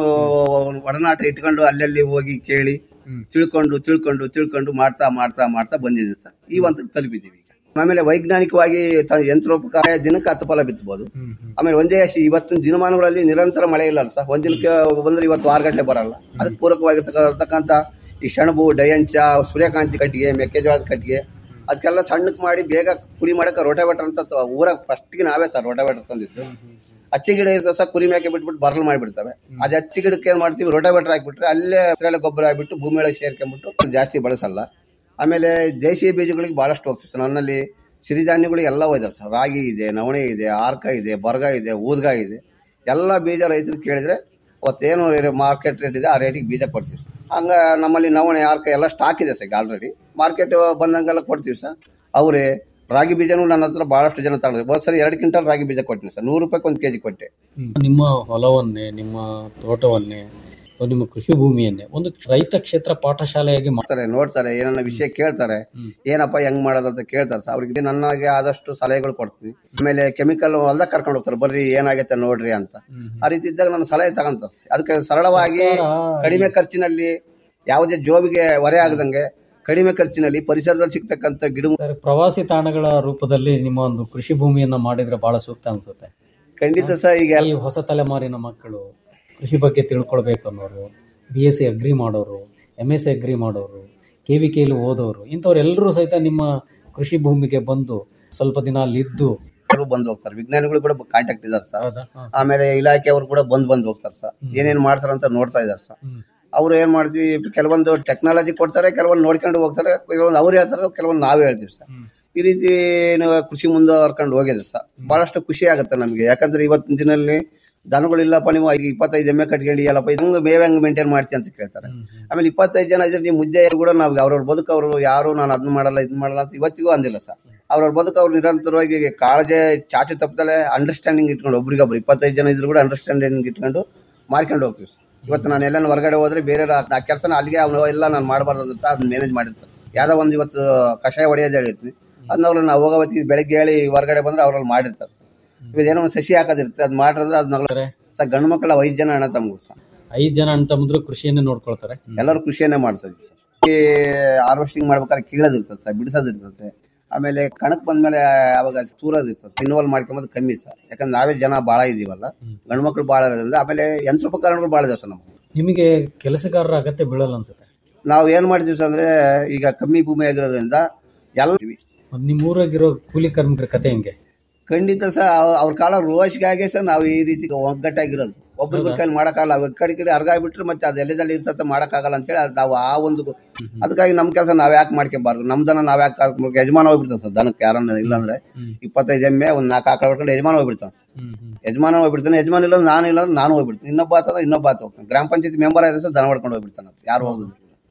ಒಡನಾಟ ಇಟ್ಕೊಂಡು ಅಲ್ಲಲ್ಲಿ ಹೋಗಿ ಕೇಳಿ ತಿಳ್ಕೊಂಡು ತಿಳ್ಕೊಂಡು ತಿಳ್ಕೊಂಡು ಮಾಡ್ತಾ ಮಾಡ್ತಾ ಮಾಡ್ತಾ ಬಂದಿದ್ದೀನಿ ಸರ್ ಈ ಒಂದು ತಲುಪಿದ್ದೀವಿ ಈಗ ಆಮೇಲೆ ವೈಜ್ಞಾನಿಕವಾಗಿ ತ- ಯಂತ್ರೋಪಕಾರ ದಿನಕ್ಕೆ ಹತ್ತು ಫಲ ಬಿತ್ತಬಹುದು ಆಮೇಲೆ ಒಂದೇ ಶ- ಇವತ್ತಿನ ದಿನಮಾನಗಳಲ್ಲಿ ನಿರಂತರ ಮಳೆ ಇಲ್ಲ ಸರ್ ಒಂದ್ ದಿನಕ್ಕೆ ಬಂದ್ರೆ ಇವತ್ತು ಆರು ಗಂಟೆ ಬರಲ್ಲ ಅದಕ್ಕೆ ಪೂರಕವಾಗಿರ್ತಕ್ಕಂಥ ಈ ಸೆಣಬು ಡಯಂಚ ಸೂರ್ಯಕಾಂತಿ ಕಟ್ಟಿಗೆ ಮೆಕ್ಕೆಜೋಳದ ಕಟ್ಟಿಗೆ ಅದಕ್ಕೆಲ್ಲ ಸಣ್ಣಕ್ಕೆ ಮಾಡಿ ಬೇಗ ಪುಡಿ ಮಾಡಕ್ಕೆ ರೋಟಾವೇಟರ್ ಅಂತ ತ- ಊರಾಗ ಫಸ್ಟ್ಗೆ ನಾವೇ ಸರ್ ರೋಟಾವೇಟರ್ ತಂದಿದ್ದು ಹತ್ತಿ ಗಿಡ ಇರ್ತದೆ ಸರ್ ಕುರಿ ಮೇಕೆ ಬಿಟ್ಬಿಟ್ಟು ಬರಲ್ ಮಾಡಿಬಿಡ್ತವೆ ಅದ್ ಹತ್ತಿ ಗಿಡಕ್ಕೆ ಏನ್ ಮಾಡ್ತೀವಿ ರೋಟಾವೇಟರ್ ಹಾಕ್ಬಿಟ್ರೆ ಅಲ್ಲೇ ಹಸಿರೆಲೆ ಗೊಬ್ಬರ ಹಾಕ್ಬಿಟ್ಟು ಭೂಮಿ ಒಳಗೆ ಸೇರ್ಕೊಂಡ್ಬಿಟ್ಟು ಜಾಸ್ತಿ ಬಳಸಲ್ಲ ಆಮೇಲೆ ದೇಶೀಯ ಬೀಜಗಳಿಗೆ ಬಹಳಷ್ಟು ಹೋಗ್ತೀವಿ ಸರ್ ನನ್ನಲ್ಲಿ ಸಿರಿಧಾನ್ಯಗಳು ಎಲ್ಲ ಹೋಯ್ದಾವೆ ಸರ್ ರಾಗಿ ಇದೆ ನವಣೆ ಇದೆ ಆರ್ಕ ಇದೆ ಬರ್ಗ ಇದೆ ಊದ್ಗ ಇದೆ ಎಲ್ಲ ಬೀಜ ರೈತರು ಕೇಳಿದ್ರೆ ಅವತ್ತೇನು ಮಾರ್ಕೆಟ್ ರೇಟ್ ಇದೆ ಆ ರೇಟಿಗೆ ಬೀಜ ಕೊಡ್ತೀವಿ ಸರ್. ಹಂಗ ನಮ್ಮಲ್ಲಿ ನವಣೆ ಆರ್ಕ ಎಲ್ಲ ಸ್ಟಾಕ್ ಇದೆ ಸರ್ ಆಲ್ರೆಡಿ ಮಾರ್ಕೆಟ್ ಬಂದಂಗೆಲ್ಲ ಕೊಡ್ತೀವಿ ಸರ್ ಅವರೇ ರಾಗಿ ಬೀಜನೂ ನನ್ನ ಹತ್ರ ಬಹಳಷ್ಟು ಜನ ತಗೊಂಡ್ರೆ ಹೋದ್ ಸರಿ ಎರಡು ಕ್ವಿಂಟಲ್ ರಾಗಿ ಬೀಜ ಕೊಟ್ಟಿನಿ ಸರ್ ನೂರು ರೂಪಾಯಿ ಒಂದು ಕೆಜಿ ಕೊಟ್ಟೆ ನಿಮ್ಮ ಹೊಲವನ್ನೇ ನಿಮ್ಮ ತೋಟವನ್ನೇ ಅಥವಾ ನಿಮ್ಮ ಕೃಷಿ ಭೂಮಿಯನ್ನೇ ಒಂದು ರೈತ ಕ್ಷೇತ್ರ ಪಾಠಶಾಲೆಯಾಗಿ ಮಾ- ಮಾಡ್ತಾರೆ ನೋಡ್ತಾರೆ ಏನನ್ನ ವಿಷಯ ಕೇಳ್ತಾರೆ ಏನಪ್ಪ ಹೆಂಗ್ ಮಾಡೋದು ಅಂತ ಕೇಳ್ತಾರೆ ಸರ್ ಅವ್ರಿಗೆ ನನಗೆ ಆದಷ್ಟು ಸಲಹೆಗಳು ಕೊಡ್ತೀನಿ ಆಮೇಲೆ ಕೆಮಿಕಲ್ ಹೊಲ್ದಾಗ ಕರ್ಕೊಂಡು ಹೋಗ್ತಾರೆ ಬರ್ರಿ ಏನಾಗೈತೆ ನೋಡ್ರಿ ಅಂತ ಆ ರೀತಿ ಇದ್ದಾಗ ನಾನು ಸಲಹೆ ತಗೊಂತಾರೆ ಅದಕ್ಕೆ ಸರಳವಾಗಿ ಕಡಿಮೆ ಖರ್ಚಿನಲ್ಲಿ ಯಾವುದೇ ಜೋಬಿಗೆ ಹೊರೆ ಆಗದಂಗೆ ಕಡಿಮೆ ಖರ್ಚಿನಲ್ಲಿ ಪರಿಸರದಲ್ಲಿ ಸಿಗ್ತಕ್ಕಂಥ ಗಿಡ ಸರ್, ಪ್ರವಾಸಿ ತಾಣಗಳ ರೂಪದಲ್ಲಿ ನಿಮ್ಮ ಒಂದು ಕೃಷಿ ಭೂಮಿಯನ್ನ ಮಾಡಿದ್ರೆ ಬಹಳ ಸೂಕ್ತ ಅನ್ಸುತ್ತೆ ಖಂಡಿತ ಸರ್ ಈಗ ಈ ಹೊಸ ತಲೆಮಾರಿನ ಮಕ್ಕಳು ಕೃಷಿ ಬಗ್ಗೆ ತಿಳ್ಕೊಳ್ಬೇಕು ಅನ್ನೋರು ಬಿ ಎಸ್ ಸಿ ಅಗ್ರಿ ಮಾಡೋರು ಎಮ್ ಎಸ್ ಸಿ ಅಗ್ರಿ ಮಾಡೋರು ಕೆ ವಿ ಕೆಲಿ ಓದೋರು ಇಂಥವ್ರೆಲ್ಲರೂ ಸಹಿತ ನಿಮ್ಮ ಕೃಷಿ ಭೂಮಿಗೆ ಬಂದು ಸ್ವಲ್ಪ ದಿನ ಅಲ್ಲಿದ್ದು ಅವರು ಬಂದು ಹೋಗ್ತಾರೆ ವಿಜ್ಞಾನಿಗಳು ಕೂಡ ಕಾಂಟ್ಯಾಕ್ಟ್ ಇದಾರೆ ಸರ್ ಆಮೇಲೆ ಇಲಾಖೆಯವರು ಕೂಡ ಬಂದ್ ಬಂದು ಹೋಗ್ತಾರೆ ಸರ್ ಏನೇನ್ ಮಾಡ್ತಾರೆ ಅಂತ ನೋಡ್ತಾ ಇದಾರೆ ಸರ್ ಅವ್ರು ಏನ್ ಮಾಡ್ತೀವಿ ಕೆಲವೊಂದು ಟೆಕ್ನಾಲಜಿ ಕೊಡ್ತಾರೆ ಕೆಲವೊಂದು ನೋಡ್ಕೊಂಡು ಹೋಗ್ತಾರೆ ಕೆಲವೊಂದು ಅವ್ರು ಹೇಳ್ತಾರೆ ಕೆಲವೊಂದು ನಾವೇ ಹೇಳ್ತೀವಿ ಸರ್ ಈ ರೀತಿ ನಾವು ಕೃಷಿ ಮುಂದುವರ್ಕೊಂಡು ಹೋಗಿದೆ ಸರ್ ಬಹಳಷ್ಟು ಖುಷಿ ಆಗುತ್ತೆ ನಮಗೆ ಯಾಕಂದ್ರೆ ಇವತ್ತಿನ ದಿನಲ್ಲಿ ದನಗಳಿಲ್ಲಪ್ಪ ನೀವು ಈಗ ಇಪ್ಪತ್ತೈದು ಎಮ್ಮೆ ಕಟ್ಕೊಂಡಿಯಲ್ಲಪ್ಪ ಇದಂಗ ಮೇವ್ ಹೆಂಗ್ ಮೇಂಟೈನ್ ಮಾಡ್ತೀವಿ ಅಂತ ಕೇಳ್ತಾರೆ ಆಮೇಲೆ ಇಪ್ಪತ್ತೈದು ಜನ ಇದ್ರೆ ನೀವು ಮುದ್ದೆ ಕೂಡ ನಾವು ಅವ್ರವ್ರ ಬದುಕು ಅವರು ಯಾರು ನಾನು ಅದನ್ನ ಮಾಡಲ್ಲ ಇದನ್ನ ಮಾಡಲ್ಲ ಅಂತ ಇವತ್ತಿಗೂ ಅಂದಿಲ್ಲ ಸರ್ ಅವ್ರವ್ರ ಬದುಕು ಅವ್ರು ನಿರಂತರವಾಗಿ ಕಾಳಜಿ ಚಾಚು ತಪ್ಪದಲ್ಲೇ ಅಂಡರ್ಸ್ಟ್ಯಾಂಡಿಂಗ್ ಇಟ್ಕೊಂಡು ಒಬ್ರಿಗೊಬ್ರು ಇಪ್ಪತ್ತೈದು ಜನ ಇದ್ರು ಕೂಡ ಅಂಡರ್ಸ್ಟ್ಯಾಂಡಿಂಗ್ ಇಟ್ಕೊಂಡು ಮಾಡ್ಕೊಂಡು ಹೋಗ್ತೀವಿ ಸರ್ ಇವತ್ತು ನಾನು ಎಲ್ಲ ಹೊರಗಡೆ ಹೋದ್ರೆ ಬೇರೆ ಆ ಕೆಲಸನ ಅಲ್ಲಿಗೆ ಅವನು ಎಲ್ಲ ನಾನು ಮಾಡಬಾರ್ದು ಅಂತ ಅದನ್ನ ಮ್ಯಾನೇಜ್ ಮಾಡಿರ್ತಾರೆ ಯಾವ್ದೋ ಒಂದು ಇವತ್ತು ಕಷಾಯ ಹೊಡೆಯೋದು ಹೇಳಿರ್ತೀನಿ ಅದನ್ನ ಅವ್ರು ನಾವು ಹೋಗೋ ಹೊತ್ತಿಗೆ ಬೆಳಗ್ಗೆ ಹೇಳಿ ಹೊರಗಡೆ ಬಂದ್ರೆ ಅವ್ರಲ್ಲಿ ಮಾಡಿರ್ತಾರೆ ಇವತ್ತು ಏನೋ ಒಂದು ಸಸಿ ಹಾಕೋದಿರುತ್ತೆ ಅದು ಮಾಡಿದ್ರೆ ಅದನ್ನ ಸರ್ ಗಂಡು ಮಕ್ಕಳ ಐದು ಜನ ಅಣ್ಣ ತಮ್ಗಳು ಸರ್ ಐದು ಜನ ಅಣ್ಣ ತಮ್ಮಂದ್ರು ಕೃಷಿಯನ್ನೇ ನೋಡ್ಕೊಳ್ತಾರೆ ಎಲ್ಲರೂ ಕೃಷಿಯನ್ನೇ ಮಾಡ್ತಾ ಇದ್ದೀವಿ ಸರ್ ಈ ಹಾರ್ವೆಸ್ಟಿಂಗ್ ಮಾಡ್ಬೇಕಾದ್ರೆ ಕೀಳೋದಿರ್ತದೆ ಸರ್ ಬಿಡಿಸೋದಿರ್ತದೆ ಆಮೇಲೆ ಕಣಕ್ ಬಂದ್ಮೇಲೆ ಅವಾಗ ಚೂರೋದು ಇರ್ತದೆ ಇನ್ವಾಲ್ವ್ ಮಾಡ್ಕೊಂಬೋದು ಕಮ್ಮಿ ಸರ್ ಯಾಕಂದ್ರೆ ನಾವೇ ಜನ ಭಾಳ ಇದೀವಲ್ಲ ಗಂಡು ಮಕ್ಳು ಭಾಳ ಇರೋದ್ರಿಂದ ಆಮೇಲೆ ಯಂತ್ರೋಪಕರಣಗಳು ಭಾಳ ಇದಾವೆ ಸರ್ ನಮ್ಗೆ ನಿಮಗೆ ಕೆಲಸಗಾರರ ಅಗತ್ಯ ಬೀಳಲ್ಲ ಅನ್ಸುತ್ತೆ ನಾವು ಏನ್ ಮಾಡ್ತೀವಿ ಸರ್ ಅಂದ್ರೆ ಈಗ ಕಮ್ಮಿ ಭೂಮಿ ಆಗಿರೋದ್ರಿಂದ ಎಲ್ಲ ಮತ್ತ್ ನಿಮ್ಮ ಊರಾಗಿರೋ ಕೂಲಿ ಕಾರ್ಮಿಕರ ಕತೆ ಹೆಂಗೆ ಖಂಡಿತ ಸರ್ ಅವ್- ಅವ್ರ ಕಾಲ ರೋಷಿಗಾಗೆ ಸರ್ ನಾವು ಈ ರೀತಿ ಒಗ್ಗಟ್ಟಾಗಿರೋದು ಒಬ್ಬರಿಬ್ಬರ ಕೈಲಿ ಮಾಡಕ್ಕಾಗಲ್ಲ ಅವ್ ಕಡೆ ಕಡೆ ಅರ್ಗಾಗ್ಬಿಟ್ರೆ ಮತ್ತೆ ಅದು ಎಲ್ಲದಲ್ಲಿ ಇರ್ತದೆ ಮಾಡಕ್ಕಾಗಲ್ಲ ಅಂತೇಳಿ ಅದು ನಾವು ಆ ಒಂದು ಅದಕ್ಕಾಗಿ ನಮ್ಮ ಕೆಲಸ ನಾವ್ ಯಾಕೆ ಮಾಡ್ಕೊಬಾರ್ದು ನಮ್ ದನ ನಾವ್ ಯಾಕೆ ಕರ್ಕೊಂಡ್ಬೇಕು ಯಜಮಾನ ಹೋಗ್ಬಿಡ್ತಾನೆ ಸರ್ ದನಕ್ಕೆ ಯಾರನ್ನ ಇಲ್ಲಾಂದ್ರೆ ಇಪ್ಪತ್ತೈದು ಎಮ್ಮೆ ಒಂದ್ ನಾಲ್ಕು ಆಕಳ ಹೊಡ್ಕೊಂಡು ಯಜಮಾನ ಹೋಗ್ಬಿಡ್ತಾನೆ ಸರ್ ಯಜಮಾನ ಹೋಗ್ಬಿಡ್ತಾನೆ ಯಜಮಾನ ಇಲ್ಲ ನಾನು ಇಲ್ಲ ನಾನು ಹೋಗ್ಬಿಡ್ತೀನಿ ಇನ್ನೊಬ್ಬ ಆತಂದ್ರೆ ಇನ್ನೊಬ್ಬ ಆತ ಹೋಗ್ತಾನೆ ಗ್ರಾಮ ಪಂಚಾಯತಿ ಮೆಂಬರ್ ಆಯ್ತು ಸರ್ ದನ ಹೊಡ್ಕೊಂಡು ಹೋಗ್ಬಿಡ್ತಾನೆ ಯಾರು ಹೋಗುದು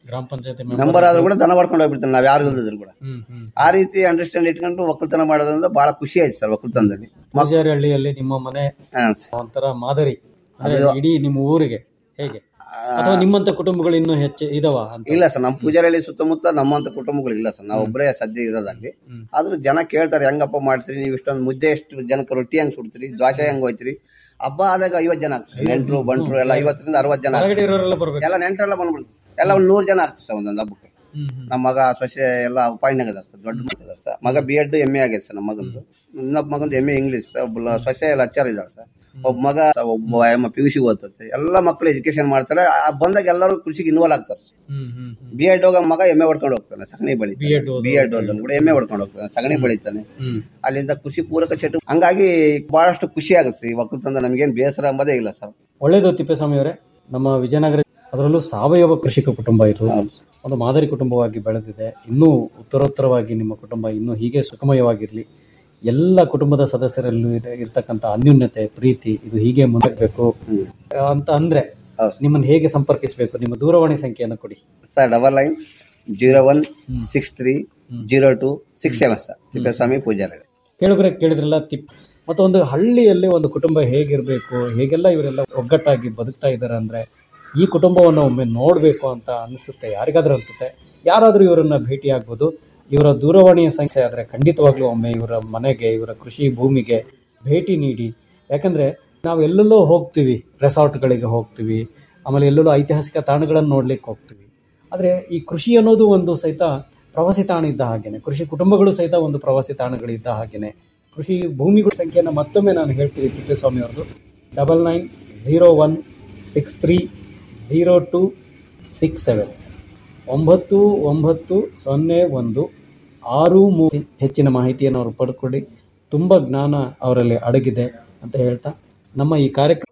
ಗ್ರಾಮ ಪಂಚಾಯತಿ ನಂಬರ್ ಆದ್ರೂ ಕೂಡ ದನ ಮಾಡ್ಕೊಂಡು ಹೋಗ್ಬಿಡ್ತಾನೆ ನಾವ್ ಯಾರು ಇಲ್ದಿದ್ರು ಕೂಡ ಹ್ಮ್ ಹ್ಮ್ ಆ ರೀತಿ ಅಂಡರ್ಸ್ಟ್ಯಾಂಡ್ ಇಟ್ಕೊಂಡು ಒಕ್ಕಲ್ತನ ಮಾಡೋದ್ರಿಂದ ಬಹಳ ಖುಷಿ ಆಯ್ತು ಸರ್ ಒಕ್ಕಲ್ತನದಲ್ಲಿ ಪೂಜಾರಿ ಹಳ್ಳಿಯಲ್ಲಿ ನಿಮ್ಮ ಮನೆ ಒಂಥರ ಮಾದರಿ ಅಂದ್ರೆ ಅದು- ಇಡೀ ನಿಮ್ಮ ಊರಿಗೆ ಹೇಗೆ ಅಥವಾ ನಿಮ್ಮಂತ ಕುಟುಂಬಗಳು ಇನ್ನೂ ಹೆಚ್ಚು ಇದಾವ ಅಂತ ಇಲ್ಲ ಸರ್ ನಮ್ಮ ಪೂಜಾರಿಯಲ್ಲಿ ಸುತ್ತಮುತ್ತ ನಮ್ಮಂತ ಕುಟುಂಬಗಳು ಇಲ್ಲ ಸರ್ ನಾವು ಒಬ್ಬರೇ ಸದ್ಯ ಇರೋದಲ್ಲಿ ಆದ್ರೂ ಜನ ಕೇಳ್ತಾರೆ ಹೆಂಗಪ್ಪ ಮಾಡ್ತೀರಿ ನೀವು ಇಷ್ಟೊಂದು ಮುದ್ದೆ ಎಷ್ಟು ಜನಕ್ಕೆ ರೊಟ್ಟಿ ಹೆಂಗ್ ಸುಡ್ತೀರಿ ದ್ವಾಸೆ ಹೆಂಗ್ ಹೋಯ್ತೀರಿ ಹಬ್ಬ ಆದಾಗ ಐವತ್ತು ಜನ ಆಗ್ತಾರೆ ನೆಂಟರು ಬಂಟ್ರು ಎಲ್ಲ ಐವತ್ತರಿಂದ ಅರವತ್ತು ಜನ ಹೊರಗಡೆ ಇರೋರೆಲ್ಲ ಬರ್ಬೇಕು ಎಲ್ಲ ನೆಂಟರೆಲ್ಲ ಬಂದ್ಬಿಡ್ತಾರೆ ಎಲ್ಲ ಒಂದು ನೂರು ಜನ ಆಗ್ತದೆ ಸರ್ ಒಂದೊಂದು ಹಬ್ಬಕ್ಕೆ ನಮ್ಮ ಮಗ ಸೊಸೆ ಎಲ್ಲ ಉಪಾಯಿನಾಗ ಅದಾರ ಸರ್ ದೊಡ್ಡ ಮಗ ಅದಾರ ಸರ್ ಮಗ ಬಿ ಎಡ್ ಎಮ್ ಎ ಆಗೈತೆ ಸರ್ ನಮ್ಮ ಮಗಂದು ಇನ್ನೊಬ್ಬ ಮಗಂದು ಎಮ್ ಎ ಇಂಗ್ಲೀಷ್ ಒಬ್ಬ ಸೊಸೆ ಎಲ್ಲ ಹಚ್ಚಾರ ಇದ್ದಾಳೆ ಸರ್ ಒಬ್ಬ ಮಗ ಒಬ್ಬ ಎಮ್ಮ ಪಿ ಯು ಸಿ ಓದ್ತತೆ ಎಲ್ಲ ಮಕ್ಕಳು ಎಜುಕೇಶನ್ ಮಾಡ್ತಾರೆ ಆ ಬಂದಾಗ ಎಲ್ಲರೂ ಕೃಷಿಗೆ ಇನ್ವಾಲ್ವ್ ಆಗ್ತಾರೆ ಹ್ಮ್ ಹ್ಮ್ ಬಿ ಎಡ್ ಹೋಗೋ ಮಗ ಎಮ್ಮೆ ಹೊಡ್ಕೊಂಡು ಹೋಗ್ತಾನೆ ಸಗಣಿ ಬೆಳಿತಾನೆ ಬಿ ಎಡ್ ಓದೋನು ಕೂಡ ಎಮ್ಮೆ ಹೊಡ್ಕೊಂಡು ಹೋಗ್ತಾನೆ ಸಗಣಿ ಬೆಳಿತಾನೆ ಹ್ಮ್ ಅಲ್ಲಿಂದ ಕೃಷಿ ಪೂರಕ ಚಟು ಹಂಗಾಗಿ ಬಹಳಷ್ಟು ಖುಷಿ ಆಗುತ್ತೆ ಈ ಒಕ್ಕಲ್ತನದ ನಮಗೇನು ಬೇಸರ ಎಂಬುದೇ ಇಲ್ಲ ಸರ್ ಒಳ್ಳೇದು ತಿಪ್ಪೇಸ್ವಾಮಿ ಅವರೇ ನಮ್ಮ ವಿಜಯನಗರ ಅದರಲ್ಲೂ ಸಾವಯವ ಕೃಷಿಕ ಕುಟುಂಬ ಇದು ಒಂದು ಮಾದರಿ ಕುಟುಂಬವಾಗಿ ಬೆಳೆದಿದೆ ಇನ್ನೂ ಉತ್ತರೋತ್ತರವಾಗಿ ನಿಮ್ಮ ಕುಟುಂಬ ಇನ್ನೂ ಹೀಗೆ ಸುಖಮಯವಾಗಿರಲಿ ಎಲ್ಲ ಕುಟುಂಬದ ಸದಸ್ಯರಲ್ಲೂ ಇರ- ಇರ್ತಕ್ಕಂಥ ಅನ್ಯೂನ್ಯತೆ ಪ್ರೀತಿ ಇದು ಹೀಗೆ ಮುಂದಬೇಕು ಅಂತ ಅಂದ್ರೆ ನಿಮ್ಮನ್ನು ಹೇಗೆ ಸಂಪರ್ಕಿಸಬೇಕು ನಿಮ್ಮ ದೂರವಾಣಿ ಸಂಖ್ಯೆಯನ್ನು ಕೊಡಿ sir double nine zero one six three zero two six seven sir Tippeswamy Poojari ಕೇಳಿದ್ರೆ ಕೇಳಿದ್ರಲ್ಲ ತಿಪ್ ಮತ್ತು ಒಂದು ಹಳ್ಳಿಯಲ್ಲಿ ಒಂದು ಕುಟುಂಬ ಹೇಗಿರಬೇಕು ಹೇಗೆಲ್ಲ ಇವರೆಲ್ಲ ಒಗ್ಗಟ್ಟಾಗಿ ಬದುಕ್ತಾ ಇದ್ದಾರೆ ಅಂದರೆ ಈ ಕುಟುಂಬವನ್ನು ಒಮ್ಮೆ ನೋಡಬೇಕು ಅಂತ ಅನಿಸುತ್ತೆ ಯಾರಿಗಾದ್ರೂ ಅನಿಸುತ್ತೆ ಯಾರಾದರೂ ಇವರನ್ನು ಭೇಟಿ ಆಗ್ಬೋದು ಇವರ ದೂರವಾಣಿಯ ಸಂಖ್ಯೆ ಆದರೆ ಖಂಡಿತವಾಗ್ಲೂ ಒಮ್ಮೆ ಇವರ ಮನೆಗೆ ಇವರ ಕೃಷಿ ಭೂಮಿಗೆ ಭೇಟಿ ನೀಡಿ ಯಾಕಂದರೆ ನಾವು ಎಲ್ಲೆಲ್ಲೋ ಹೋಗ್ತೀವಿ ರೆಸಾರ್ಟ್ಗಳಿಗೆ ಹೋಗ್ತೀವಿ ಆಮೇಲೆ ಎಲ್ಲೆಲ್ಲೋ ಐತಿಹಾಸಿಕ ತಾಣಗಳನ್ನು ನೋಡ್ಲಿಕ್ಕೆ ಹೋಗ್ತೀವಿ ಆದರೆ ಈ ಕೃಷಿ ಅನ್ನೋದು ಒಂದು ಸಹಿತ ಪ್ರವಾಸಿ ತಾಣ ಇದ್ದ ಹಾಗೇನೆ ಕೃಷಿ ಕುಟುಂಬಗಳು ಸಹಿತ ಒಂದು ಪ್ರವಾಸಿ ತಾಣಗಳಿದ್ದ ಹಾಗೇನೆ ಕೃಷಿ ಭೂಮಿಗಳ ಸಂಖ್ಯೆಯನ್ನು ಮತ್ತೊಮ್ಮೆ ನಾನು ಹೇಳ್ತೀನಿ ತಿಪ್ಪೇಸ್ವಾಮಿ ಅವ್ರದ್ದು double nine zero one six three zero two six seven ಒಂಬತ್ತು ಒಂಬತ್ತು ಸೊನ್ನೆ ಒಂದು ಆರು ಮೂರು ಹೆಚ್ಚಿನ ಮಾಹಿತಿಯನ್ನು ಅವರು ಪಡ್ಕೊಳ್ಳಿ ತುಂಬ ಜ್ಞಾನ ಅವರಲ್ಲಿ ಅಡಗಿದೆ ಅಂತ ಹೇಳ್ತಾ ನಮ್ಮ ಈ ಕಾರ್ಯಕ್ರಮ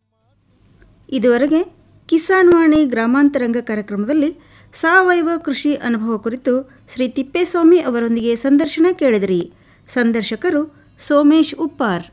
ಇದುವರೆಗೆ ಕಿಸಾನ್ ವಾಣಿ ಗ್ರಾಮಾಂತರಂಗ ಕಾರ್ಯಕ್ರಮದಲ್ಲಿ ಸಾವಯವ ಕೃಷಿ ಅನುಭವ ಕುರಿತು ಶ್ರೀ ತಿಪ್ಪೇಸ್ವಾಮಿ ಅವರೊಂದಿಗೆ ಸಂದರ್ಶನ ಕೇಳಿದಿರಿ ಸಂದರ್ಶಕರು ಸೋಮೇಶ್ ಉಪ್ಪಾರ್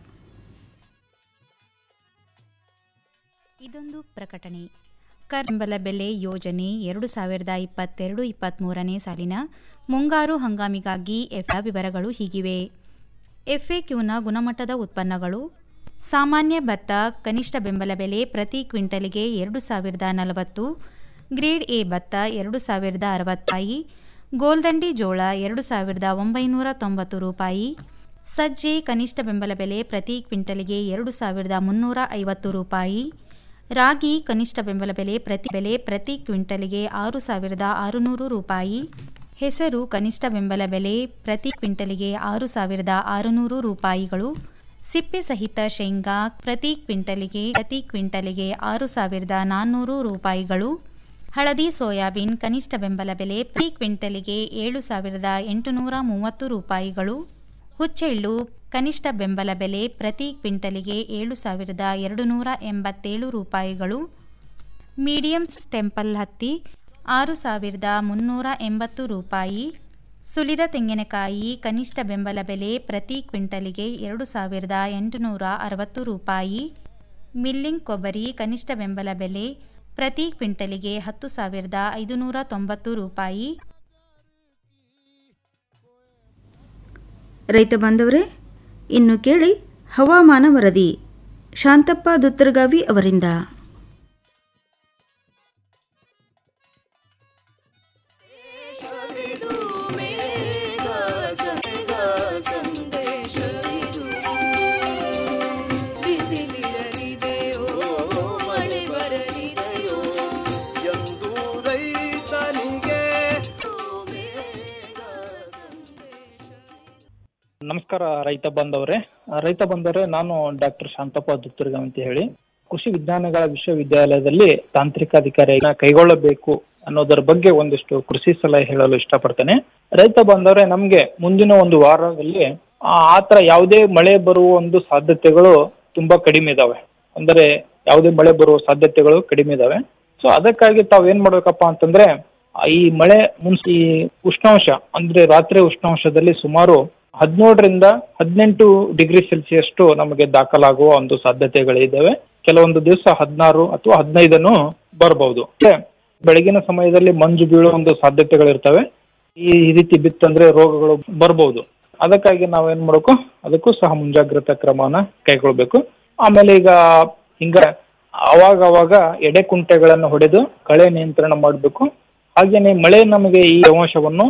ಇದೊಂದು ಪ್ರಕಟಣೆ ಕರ್ಬಲ ಬೆಲೆ ಯೋಜನೆ ಎರಡು ಸಾವಿರದ ಇಪ್ಪತ್ತೆರಡು ಇಪ್ಪತ್ತ್ಮೂರನೇ ಸಾಲಿನ ಮುಂಗಾರು ಹಂಗಾಮಿಗಾಗಿ ಎಫ್ ವಿವರಗಳು ಹೀಗಿವೆ ಎಫ್ಎಕ್ಯೂನ ಗುಣಮಟ್ಟದ ಉತ್ಪನ್ನಗಳು ಸಾಮಾನ್ಯ ಭತ್ತ ಕನಿಷ್ಠ ಬೆಂಬಲ ಬೆಲೆ ಪ್ರತಿ ಕ್ವಿಂಟಲಿಗೆ ಎರಡು ಸಾವಿರದ ನಲವತ್ತು ಗ್ರೇಡ್ ಎ ಭತ್ತ ಎರಡು ಸಾವಿರದ ಅರವತ್ತಾಯಿ ಗೋಲ್ದಂಡಿ ಜೋಳ ಎರಡು ಸಾವಿರದ ಒಂಬೈನೂರ ತೊಂಬತ್ತು ರೂಪಾಯಿ ಸಜ್ಜೆ ಕನಿಷ್ಠ ಬೆಂಬಲ ಬೆಲೆ ಪ್ರತಿ ಕ್ವಿಂಟಲಿಗೆ ಎರಡು ಸಾವಿರದ ಮುನ್ನೂರ ಐವತ್ತು ರೂಪಾಯಿ ರಾಗಿ ಕನಿಷ್ಠ ಬೆಂಬಲ ಬೆಲೆ ಪ್ರತಿ ಬೆಲೆ ಪ್ರತಿ ಕ್ವಿಂಟಲಿಗೆ ಆರು ಸಾವಿರದ ಆರುನೂರು ರೂಪಾಯಿ ಹೆಸರು ಕನಿಷ್ಠ ಬೆಂಬಲ ಬೆಲೆ ಪ್ರತಿ ಕ್ವಿಂಟಲಿಗೆ ಆರು ಸಾವಿರದ ಆರುನೂರು ರೂಪಾಯಿಗಳು ಸಿಪ್ಪೆ ಸಹಿತ ಶೇಂಗಾ ಪ್ರತಿ ಕ್ವಿಂಟಲಿಗೆ ಪ್ರತಿ ಕ್ವಿಂಟಲಿಗೆ ಆರು ಸಾವಿರದ ನಾನ್ನೂರು ರೂಪಾಯಿಗಳು ಹಳದಿ ಸೋಯಾಬೀನ್ ಕನಿಷ್ಠ ಬೆಂಬಲ ಬೆಲೆ ಪ್ರತಿ ಕ್ವಿಂಟಲಿಗೆ ಏಳು ಸಾವಿರದ ಎಂಟುನೂರ ಮೂವತ್ತು ರೂಪಾಯಿಗಳು ಹುಚ್ಚೆಳ್ಳು ಕನಿಷ್ಠ ಬೆಂಬಲ ಬೆಲೆ ಪ್ರತಿ ಕ್ವಿಂಟಲಿಗೆ ಏಳು ಸಾವಿರದ ಎರಡು ನೂರ ಎಂಬತ್ತೇಳು ರೂಪಾಯಿಗಳು ಮೀಡಿಯಂ ಟೆಂಪಲ್ ಹತ್ತಿ ಆರು ಸಾವಿರದ ಮುನ್ನೂರ ಎಂಬತ್ತು ರೂಪಾಯಿ ಸುಲಿದ ತೆಂಗಿನಕಾಯಿ ಕನಿಷ್ಠ ಬೆಂಬಲ ಬೆಲೆ ಪ್ರತಿ ಕ್ವಿಂಟಲಿಗೆ ಎರಡು ಸಾವಿರದ ಎಂಟುನೂರ ಅರವತ್ತು ರೂಪಾಯಿ ಮಿಲ್ಲಿಂಗ್ ಕೊಬ್ಬರಿ ಕನಿಷ್ಠ ಬೆಂಬಲ ಬೆಲೆ ಪ್ರತಿ ಕ್ವಿಂಟಲಿಗೆ ಹತ್ತು ಸಾವಿರದ ಐದುನೂರ ತೊಂಬತ್ತು ರೂಪಾಯಿ ರೈತ ಬಾಂಧವರೇ ಇನ್ನು ಕೇಳಿ ಹವಾಮಾನ ವರದಿ ಶಾಂತಪ್ಪ ದುತ್ತರಗಾವಿ ಅವರಿಂದ ನಮಸ್ಕಾರ ರೈತ ಬಂದವರೇ ರೈತ ಬಂದವರೇ ನಾನು ಡಾಕ್ಟರ್ ಶಾಂತಪ್ಪ ದುತ್ತರ್ಗಾವ್ ಅಂತ ಹೇಳಿ ಕೃಷಿ ವಿಜ್ಞಾನಗಳ ವಿಶ್ವವಿದ್ಯಾಲಯದಲ್ಲಿ ತಾಂತ್ರಿಕ ಅಧಿಕಾರಿಯನ್ನ ಕೈಗೊಳ್ಳಬೇಕು ಅನ್ನೋದರ ಬಗ್ಗೆ ಒಂದಿಷ್ಟು ಕೃಷಿ ಸಲಹೆ ಹೇಳಲು ಇಷ್ಟಪಡ್ತೇನೆ ರೈತ ಬಂದವರೇ ನಮ್ಗೆ ಮುಂದಿನ ಒಂದು ವಾರದಲ್ಲಿ ಆ ಆತರ ಯಾವುದೇ ಮಳೆ ಬರುವ ಒಂದು ಸಾಧ್ಯತೆಗಳು ತುಂಬಾ ಕಡಿಮೆ ಇದಾವೆ ಅಂದರೆ ಯಾವುದೇ ಮಳೆ ಬರುವ ಸಾಧ್ಯತೆಗಳು ಕಡಿಮೆ ಇದಾವೆ ಸೊ ಅದಕ್ಕಾಗಿ ತಾವ್ ಏನ್ ಮಾಡ್ಬೇಕಪ್ಪ ಅಂತಂದ್ರೆ ಆ ಈ ಮಳೆ ಮುನ್ಸ್ ಈ ಉಷ್ಣಾಂಶ ಅಂದ್ರೆ ರಾತ್ರಿ ಉಷ್ಣಾಂಶದಲ್ಲಿ ಸುಮಾರು ಹದಿನೇಳರಿಂದ ಹದಿನೆಂಟು ಡಿಗ್ರಿ ಸೆಲ್ಸಿಯಸ್ ನಮಗೆ ದಾಖಲಾಗುವ ಒಂದು ಸಾಧ್ಯತೆಗಳಿದ್ದಾವೆ ಕೆಲವೊಂದು ದಿವಸ ಹದಿನಾರು ಅಥವಾ ಹದಿನೈದನ್ನು ಬರಬಹುದು ಬೆಳಗಿನ ಸಮಯದಲ್ಲಿ ಮಂಜು ಬೀಳುವ ಒಂದು ಸಾಧ್ಯತೆಗಳಿರ್ತವೆ ಈ ರೀತಿ ಬಿತ್ತಂದ್ರೆ ರೋಗಗಳು ಬರ್ಬೋದು ಅದಕ್ಕಾಗಿ ನಾವೇನ್ ಮಾಡಬೇಕು ಅದಕ್ಕೂ ಸಹ ಮುಂಜಾಗ್ರತಾ ಕ್ರಮನ ಕೈಗೊಳ್ಬೇಕು ಆಮೇಲೆ ಈಗ ಹಿಂಗ ಅವಾಗ ಅವಾಗ ಎಡೆ ಕುಂಟೆಗಳನ್ನು ಹೊಡೆದು ಕಳೆ ನಿಯಂತ್ರಣ ಮಾಡಬೇಕು ಹಾಗೇನೆ ಮಳೆ ನಮಗೆ ಈ ತೇವಾಂಶವನ್ನು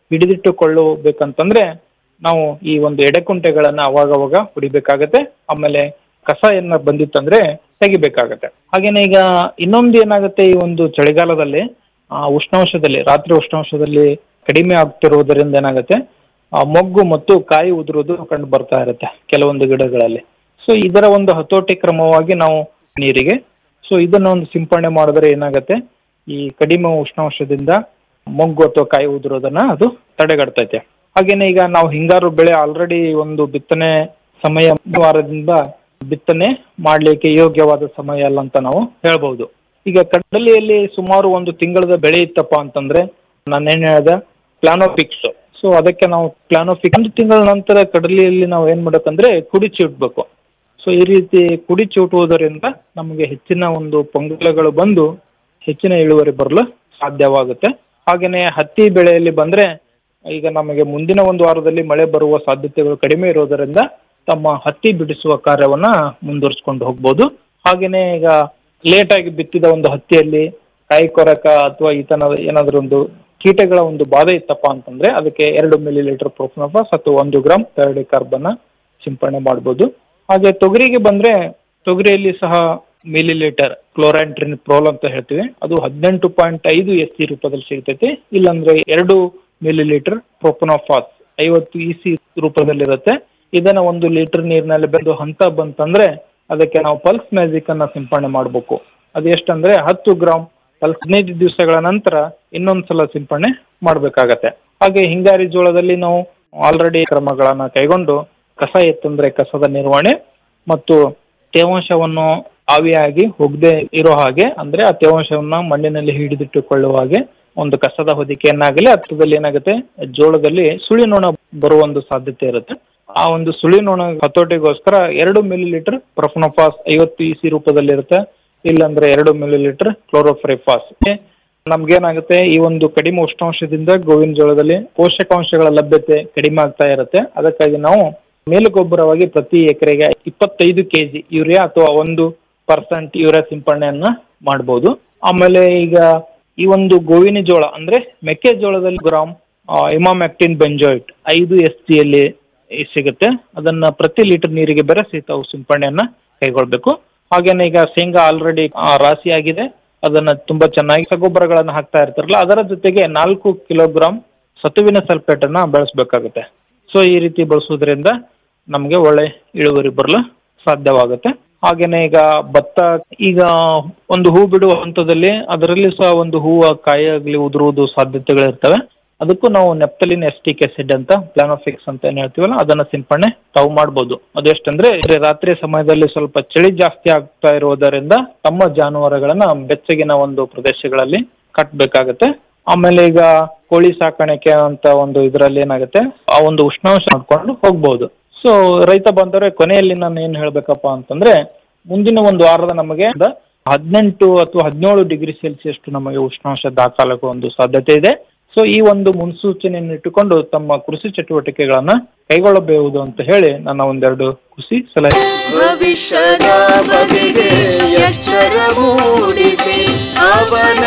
ಹಿಡಿದಿಟ್ಟುಕೊಳ್ಳಬೇಕಂತಂದ್ರೆ ನಾವು ಈ ಒಂದು ಎಡೆಕುಂಟೆಗಳನ್ನ ಅವಾಗ ಅವಾಗ ಹೊಡಿಬೇಕಾಗತ್ತೆ ಆಮೇಲೆ ಕಸ ಏನ ಬಂದಿತ್ತಂದ್ರೆ ತೆಗಿಬೇಕಾಗತ್ತೆ ಹಾಗೇನೆ ಈಗ ಇನ್ನೊಂದು ಏನಾಗುತ್ತೆ ಈ ಒಂದು ಚಳಿಗಾಲದಲ್ಲಿ ಆ ಉಷ್ಣಾಂಶದಲ್ಲಿ ರಾತ್ರಿ ಉಷ್ಣಾಂಶದಲ್ಲಿ ಕಡಿಮೆ ಆಗ್ತಿರುವುದರಿಂದ ಏನಾಗುತ್ತೆ ಆ ಮೊಗ್ಗು ಮತ್ತು ಕಾಯಿ ಉದುರುವುದು ಕಂಡು ಬರ್ತಾ ಇರುತ್ತೆ ಕೆಲವೊಂದು ಗಿಡಗಳಲ್ಲಿ ಸೊ ಇದರ ಒಂದು ಹತೋಟಿ ಕ್ರಮವಾಗಿ ನಾವು ನೀರಿಗೆ ಸೊ ಇದನ್ನ ಒಂದು ಸಿಂಪಡಣೆ ಮಾಡಿದ್ರೆ ಏನಾಗುತ್ತೆ ಈ ಕಡಿಮೆ ಉಷ್ಣಾಂಶದಿಂದ ಮೊಗ್ಗು ಅಥವಾ ಕಾಯಿ ಉದುರೋದನ್ನ ಅದು ತಡೆಗಟ್ತೈತೆ ಹಾಗೇನೆ ಈಗ ನಾವು ಹಿಂಗಾರು ಬೆಳೆ ಆಲ್ರೆಡಿ ಒಂದು ಬಿತ್ತನೆ ಸಮಯ ವಾರದಿಂದ ಬಿತ್ತನೆ ಮಾಡ್ಲಿಕ್ಕೆ ಯೋಗ್ಯವಾದ ಸಮಯ ಅಲ್ಲ ಅಂತ ನಾವು ಹೇಳ್ಬಹುದು ಈಗ ಕಡಲೆಯಲ್ಲಿ ಸುಮಾರು ಒಂದು ತಿಂಗಳದ ಬೆಳೆ ಇತ್ತಪ್ಪ ಅಂತಂದ್ರೆ ನಾನೇನ್ ಹೇಳ್ದೆ ಪ್ಲಾನೋಫಿಕ್ಸ್ ಸೊ ಅದಕ್ಕೆ ನಾವು ಪ್ಲಾನೋಫಿಕ್ಸ್ ಒಂದು ತಿಂಗಳ ನಂತರ ಕಡಲೆಯಲ್ಲಿ ನಾವು ಏನ್ ಮಾಡ್ಬೇಕಂದ್ರೆ ಕುಡಿಚಿ ಇಡ್ಬೇಕು ಸೊ ಈ ರೀತಿ ಕುಡಿಚಿ ಇಟ್ಟುವುದರಿಂದ ನಮಗೆ ಹೆಚ್ಚಿನ ಒಂದು ಪೊಂಗಲಗಳು ಬಂದು ಹೆಚ್ಚಿನ ಇಳುವರಿ ಬರಲು ಸಾಧ್ಯವಾಗುತ್ತೆ ಹಾಗೇನೆ ಹತ್ತಿ ಬೆಳೆಯಲ್ಲಿ ಬಂದ್ರೆ ಈಗ ನಮಗೆ ಮುಂದಿನ ಒಂದು ವಾರದಲ್ಲಿ ಮಳೆ ಬರುವ ಸಾಧ್ಯತೆಗಳು ಕಡಿಮೆ ಇರೋದರಿಂದ ತಮ್ಮ ಹತ್ತಿ ಬಿಡಿಸುವ ಕಾರ್ಯವನ್ನ ಮುಂದುವರಿಸ್ಕೊಂಡು ಹೋಗ್ಬೋದು ಹಾಗೇನೆ ಈಗ ಲೇಟ್ ಆಗಿ ಬಿತ್ತಿದ ಒಂದು ಹತ್ತಿಯಲ್ಲಿ ಕಾಯಿ ಕೊರಕ ಅಥವಾ ಈ ತನ ಏನಾದರೂ ಒಂದು ಕೀಟಗಳ ಒಂದು ಬಾಧೆ ಇತ್ತಪ್ಪ ಅಂತಂದ್ರೆ ಅದಕ್ಕೆ ಎರಡು ಮಿಲಿ ಲೀಟರ್ ಪ್ರೋಫ್ನಫಾಸ್ ಅಥವಾ ಒಂದು ಗ್ರಾಮ್ ಥರ್ಡ್ ಕಾರ್ಬನ್ನ ಸಿಂಪಡಣೆ ಮಾಡ್ಬೋದು ಹಾಗೆ ತೊಗರಿಗೆ ಬಂದ್ರೆ ತೊಗರಿಯಲ್ಲಿ ಸಹ ಮಿಲಿ ಲೀಟರ್ ಕ್ಲೋರಾಂಟ್ರಿನ್ ಪ್ರೋಲ್ ಅಂತ ಹೇಳ್ತೀವಿ ಅದು ಹದಿನೆಂಟು ಪಾಯಿಂಟ್ ಐದು ಎಸ್ ಸಿ ರೂಪದಲ್ಲಿ ಸಿಗ್ತೈತಿ ಇಲ್ಲಾಂದ್ರೆ ಎರಡು ಮಿಲಿ ಲೀಟರ್ ಪ್ರೊಪನೋಫಾಸ್ ಐವತ್ತು ಇ ಸಿ ರೂಪದಲ್ಲಿರುತ್ತೆ ಇದನ್ನ ಒಂದು ಲೀಟರ್ ನೀರಿನಲ್ಲಿ ಬೆಂದು ಹಂತ ಬಂತಂದ್ರೆ ಅದಕ್ಕೆ ನಾವು ಪಲ್ಸ್ ಮ್ಯಾಜಿಕ್ ಅನ್ನ ಸಿಂಪಡಣೆ ಮಾಡಬೇಕು ಅದು ಎಷ್ಟಂದ್ರೆ ಹತ್ತು ಗ್ರಾಮ್ ಪಲ್ಸ್ ಹದಿನೈದು ದಿವಸಗಳ ನಂತರ ಇನ್ನೊಂದ್ಸಲ ಸಿಂಪಡಣೆ ಮಾಡಬೇಕಾಗತ್ತೆ ಹಾಗೆ ಹಿಂಗಾರಿ ಜೋಳದಲ್ಲಿ ನಾವು ಆಲ್ರೆಡಿ ಕ್ರಮಗಳನ್ನ ಕೈಗೊಂಡು ಕಸ ಎತ್ತಂದ್ರೆ ಕಸದ ನಿರ್ವಹಣೆ ಮತ್ತು ತೇವಾಂಶವನ್ನು ಆವಿಯಾಗಿ ಹೋಗದೆ ಇರೋ ಹಾಗೆ ಅಂದ್ರೆ ಆ ತೇವಾಂಶವನ್ನ ಮಣ್ಣಿನಲ್ಲಿ ಹಿಡಿದಿಟ್ಟುಕೊಳ್ಳುವ ಹಾಗೆ ಒಂದು ಕಸದ ಹೊದಿಕೆಯನ್ನಾಗಲಿ ಹತ್ತದಲ್ಲಿ ಏನಾಗುತ್ತೆ ಜೋಳದಲ್ಲಿ ಸುಳಿ ನೊಣ ಬರುವ ಒಂದು ಸಾಧ್ಯತೆ ಇರುತ್ತೆ ಆ ಒಂದು ಸುಳಿ ನೊಣ ಹತೋಟಿಗೋಸ್ಕರ ಎರಡು ಮಿಲಿ ಲೀಟರ್ ಪ್ರಫ್ನೋಫಾಸ್ ಐವತ್ತು ಇ ಸಿ ರೂಪದಲ್ಲಿರುತ್ತೆ ಇಲ್ಲಾಂದ್ರೆ ಎರಡು ಮಿಲಿ ಲೀಟರ್ ಕ್ಲೋರೋಫ್ರಿಫಾಸ್ ನಮ್ಗೇನಾಗುತ್ತೆ ಈ ಒಂದು ಕಡಿಮೆ ಉಷ್ಣಾಂಶದಿಂದ ಗೋವಿನ ಜೋಳದಲ್ಲಿ ಪೋಷಕಾಂಶಗಳ ಲಭ್ಯತೆ ಕಡಿಮೆ ಆಗ್ತಾ ಇರುತ್ತೆ ಅದಕ್ಕಾಗಿ ನಾವು ಮೇಲುಗೊಬ್ಬರವಾಗಿ ಪ್ರತಿ ಎಕರೆಗೆ ಇಪ್ಪತ್ತೈದು ಕೆಜಿ ಯೂರಿಯಾ ಅಥವಾ ಒಂದು ಪರ್ಸೆಂಟ್ ಯೂರಿಯಾ ಸಿಂಪಡಣೆಯನ್ನ ಮಾಡಬಹುದು ಆಮೇಲೆ ಈಗ ಈ ಒಂದು ಗೋವಿನ ಜೋಳ ಅಂದ್ರೆ ಮೆಕ್ಕೆಜೋಳದಲ್ಲಿ ಗ್ರಾಮ್ ಇಮಾಮ್ಯಾಕ್ಟಿನ್ ಬೆಂಜಾಯ್ಟ್ ಐದು ಎಸ್ ಯಲ್ಲಿ ಸಿಗುತ್ತೆ ಅದನ್ನ ಪ್ರತಿ ಲೀಟರ್ ನೀರಿಗೆ ಬೆರೆಸಿ ತಾವು ಸಿಂಪಡಣೆಯನ್ನ ಕೈಗೊಳ್ಬೇಕು ಹಾಗೇನೆ ಈಗ ಶೇಂಗಾ ಆಲ್ರೆಡಿ ರಾಶಿ ಆಗಿದೆ ಅದನ್ನ ತುಂಬಾ ಚೆನ್ನಾಗಿ ರಸಗೊಬ್ಬರಗಳನ್ನ ಹಾಕ್ತಾ ಇರ್ತಾರಲ್ಲ ಅದರ ಜೊತೆಗೆ ನಾಲ್ಕು ಕಿಲೋಗ್ರಾಮ್ ಸತುವಿನ ಸಲ್ಫೇಟ್ ಅನ್ನ ಬೆಳೆಸಬೇಕಾಗುತ್ತೆ ಸೊ ಈ ರೀತಿ ಬಳಸೋದ್ರಿಂದ ನಮಗೆ ಒಳ್ಳೆ ಇಳುವರಿ ಬರಲು ಸಾಧ್ಯವಾಗುತ್ತೆ ಹಾಗೇನೆ ಈಗ ಭತ್ತ ಈಗ ಒಂದು ಹೂ ಬಿಡುವ ಹಂತದಲ್ಲಿ ಅದರಲ್ಲಿ ಸಹ ಒಂದು ಹೂವು ಕಾಯಿ ಆಗಲಿ ಉದುರುವುದು ಸಾಧ್ಯತೆಗಳಿರ್ತವೆ ಅದಕ್ಕೂ ನಾವು ನೆಪ್ತಲಿನ್ ಎಸ್ ಟಿ ಕೆಸಿಡ್ ಅಂತ ಪ್ಲಾನೋಫಿಕ್ಸ್ ಅಂತ ಏನ್ ಹೇಳ್ತೀವಲ್ಲ ಅದನ್ನ ಸಿಂಪಡಣೆ ತಾವು ಮಾಡ್ಬೋದು ಅದು ಎಷ್ಟಂದ್ರೆ ಅಂದ್ರೆ ರಾತ್ರಿ ಸಮಯದಲ್ಲಿ ಸ್ವಲ್ಪ ಚಳಿ ಜಾಸ್ತಿ ಆಗ್ತಾ ಇರುವುದರಿಂದ ತಮ್ಮ ಜಾನುವಾರುಗಳನ್ನ ಬೆಚ್ಚಗಿನ ಒಂದು ಪ್ರದೇಶಗಳಲ್ಲಿ ಕಟ್ಟಬೇಕಾಗತ್ತೆ ಆಮೇಲೆ ಈಗ ಕೋಳಿ ಸಾಕಾಣಿಕೆ ಅಂತ ಒಂದು ಇದರಲ್ಲಿ ಏನಾಗುತ್ತೆ ಆ ಒಂದು ಉಷ್ಣಾಂಶ ಮಾಡ್ಕೊಂಡು ಹೋಗ್ಬೋದು ಸೊ ರೈತ ಬಂದರೆ ಕೊನೆಯಲ್ಲಿ ನಾನು ಏನ್ ಹೇಳ್ಬೇಕಪ್ಪ ಅಂತಂದ್ರೆ ಮುಂದಿನ ಒಂದು ವಾರದ ನಮಗೆ ಹದಿನೆಂಟು ಅಥವಾ ಹದಿನೇಳು ಡಿಗ್ರಿ ಸೆಲ್ಸಿಯಸ್ ನಮಗೆ ಉಷ್ಣಾಂಶ ದಾಖಲಾಗುವ ಒಂದು ಸಾಧ್ಯತೆ ಇದೆ ಸೊ ಈ ಒಂದು ಮುನ್ಸೂಚನೆಯನ್ನು ಇಟ್ಟುಕೊಂಡು ತಮ್ಮ ಕೃಷಿ ಚಟುವಟಿಕೆಗಳನ್ನ ಕೈಗೊಳ್ಳಬಹುದು ಅಂತ ಹೇಳಿ ನನ್ನ ಒಂದೆರಡು ಕೃಷಿ ಸಲಹೆ ಭವಿಷ್ಯದ ಬಗೆಗೆ ಎಚ್ಚರ ಮೂಡಿಸಿ ಅವನ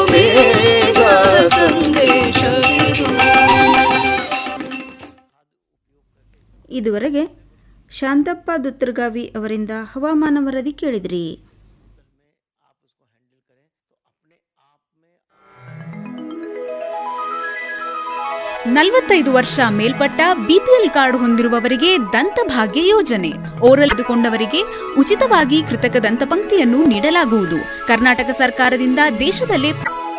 ಬೇಗ ಸಂದೇಶವಿದು ಇದುವರೆಗೆ ಶಾಂತಪ್ಪ ದುತ್ತರ್ಗಾವಿ ಅವರಿಂದ ಹವಾಮಾನ ವರದಿ ಕೇಳಿದ್ರಿ ನಲವತ್ತೈದು ವರ್ಷ ಮೇಲ್ಪಟ್ಟ ಬಿಪಿಎಲ್ ಕಾರ್ಡ್ ಹೊಂದಿರುವವರಿಗೆ ದಂತಭಾಗ್ಯ ಯೋಜನೆ ಓರಲ್ ಕೊಂಡವರಿಗೆ ಉಚಿತವಾಗಿ ಕೃತಕ ದಂತಪಂಕ್ತಿಯನ್ನು ನೀಡಲಾಗುವುದು ಕರ್ನಾಟಕ ಸರ್ಕಾರದಿಂದ ದೇಶದಲ್ಲೇ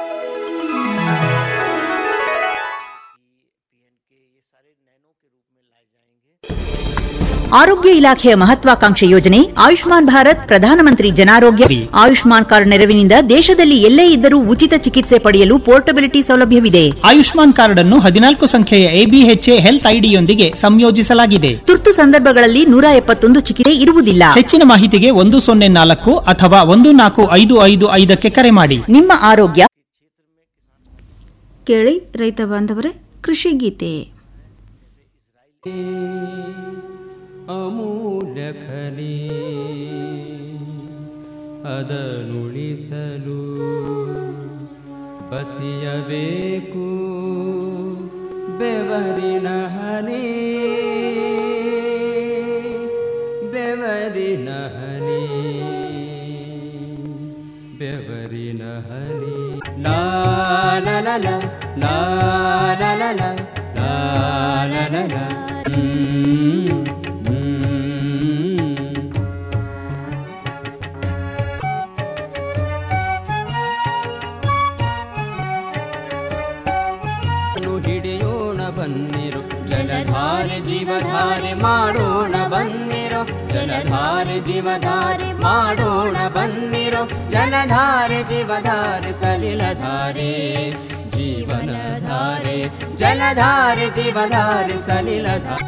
ಆರೋಗ್ಯ ಇಲಾಖೆಯ ಮಹತ್ವಾಕಾಂಕ್ಷೆ ಯೋಜನೆ ಆಯುಷ್ಮಾನ್ ಭಾರತ್ ಪ್ರಧಾನಮಂತ್ರಿ ಜನಾರೋಗ್ಯ ಆಯುಷ್ಮಾನ್ ಕಾರ್ಡ್ ನೆರವಿನಿಂದ ದೇಶದಲ್ಲಿ ಎಲ್ಲೇ ಇದ್ದರೂ ಉಚಿತ ಚಿಕಿತ್ಸೆ ಪಡೆಯಲು ಪೋರ್ಟಬಿಲಿಟಿ ಸೌಲಭ್ಯವಿದೆ ಆಯುಷ್ಮಾನ್ ಕಾರ್ಡ್ ಅನ್ನು ಹದಿನಾಲ್ಕು ಸಂಖ್ಯೆಯ ಎಬಿಎಚ್ಎ ಹೆಲ್ತ್ ಐಡಿಯೊಂದಿಗೆ ಸಂಯೋಜಿಸಲಾಗಿದೆ ತುರ್ತು ಸಂದರ್ಭಗಳಲ್ಲಿ ನೂರ ಎಪ್ಪತ್ತೊಂದು ಚಿಕಿತ್ಸೆ ಇರುವುದಿಲ್ಲ ಹೆಚ್ಚಿನ ಮಾಹಿತಿಗೆ ಒಂದು ಸೊನ್ನೆ ನಾಲ್ಕು ಅಥವಾ ಒಂದು ನಾಲ್ಕು ಐದು ಐದು ಐದಕ್ಕೆ ಕರೆ ಮಾಡಿ ನಿಮ್ಮ ಆರೋಗ್ಯ ಕೇಳಿ ರೈತ ಬಾಂಧವರೇ ಕೃಷಿ ಗೀತೆ ಅಮೂಲ್ಯ ಖನಿ ಅದನುಳಿಸಲು ಬಸಿಯಬೇಕು ಬೆವರಿನ ಹನಿ ಬೆವರಿನ ಹನಿ ಬೆವರಿನ ಹನಿ ಲಾ ಲ ಲ ಲ ಲಾ ಲ ಲ ಲ ಲಾ ಲ ಲ ಲ ಹ್ಮ್, ಹ್ಮ್. ನು ಹಿಡಿಯೋಣ ಬನ್ನಿರು ಜಲಧಾರೆ ಜೀವಧಾರೆ ಮಾಡೋಣ ಬನ್ನಿರು ಜಲಧಾರೆ ಜೀವಧಾರೆ ಮಾಡೋಣ ಬನ್ನಿರು ಜಲಧಾರೆ ಜೀವಧಾರೆ ಸಲಿಲಧಾರೆ ಜೀವನಧಾರೆ ಜಲಧಾರೆ ಜೀವಧಾರೆ ಸಲಿಲಧಾರೆ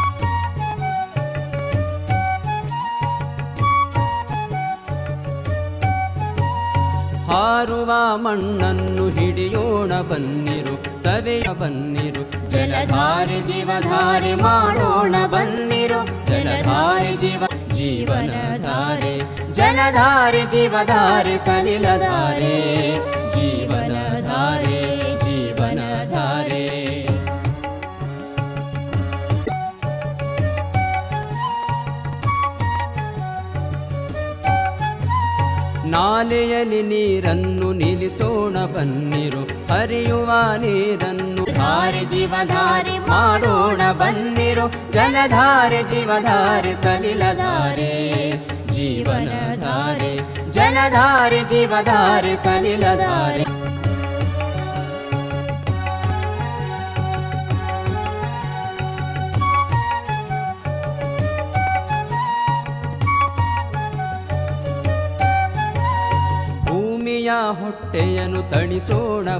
ಹಾರುವ ಮಣ್ಣನ್ನು ಹಿಡಿಯೋಣ ಬನ್ನಿರು ಸವೆಯ ಬನ್ನಿರು ಜಲಧಾರೆ ಜೀವಧಾರೆ ಮಾಡೋಣ ಬನ್ನಿರು ಜಲಧಾರೆ ಜೀವ ಜೀವನಧಾರೆ ಜಲಧಾರೆ ಜೀವಧಾರೆ ಸಲಿಲಧಾರೆ ಜೀವನಧಾರೆ ಜೀವನಧಾರೆ ನಾಲೆಯಲ್ಲಿ ನೀರನ್ನು ನಿಲ್ಲಿಸೋಣ ಬನ್ನಿರು ಹರಿಯುವ ನೀರನ್ನು ಧಾರೆ ಜೀವಧಾರೆ ಮಾಡೋಣ ಬನ್ನಿರು ಜಲಧಾರೆ ಜೀವಧಾರೆ ಸಲಿಲಧಾರೆ ಜೀವನಧಾರೆ ಜಲಧಾರೆ ಜೀವಧಾರೆ ಸಲಿಲಧಾರೆ ಭೂಮಿಯ ಹೊಟ್ಟೆಯನ್ನು ತಣಿಸೋಣ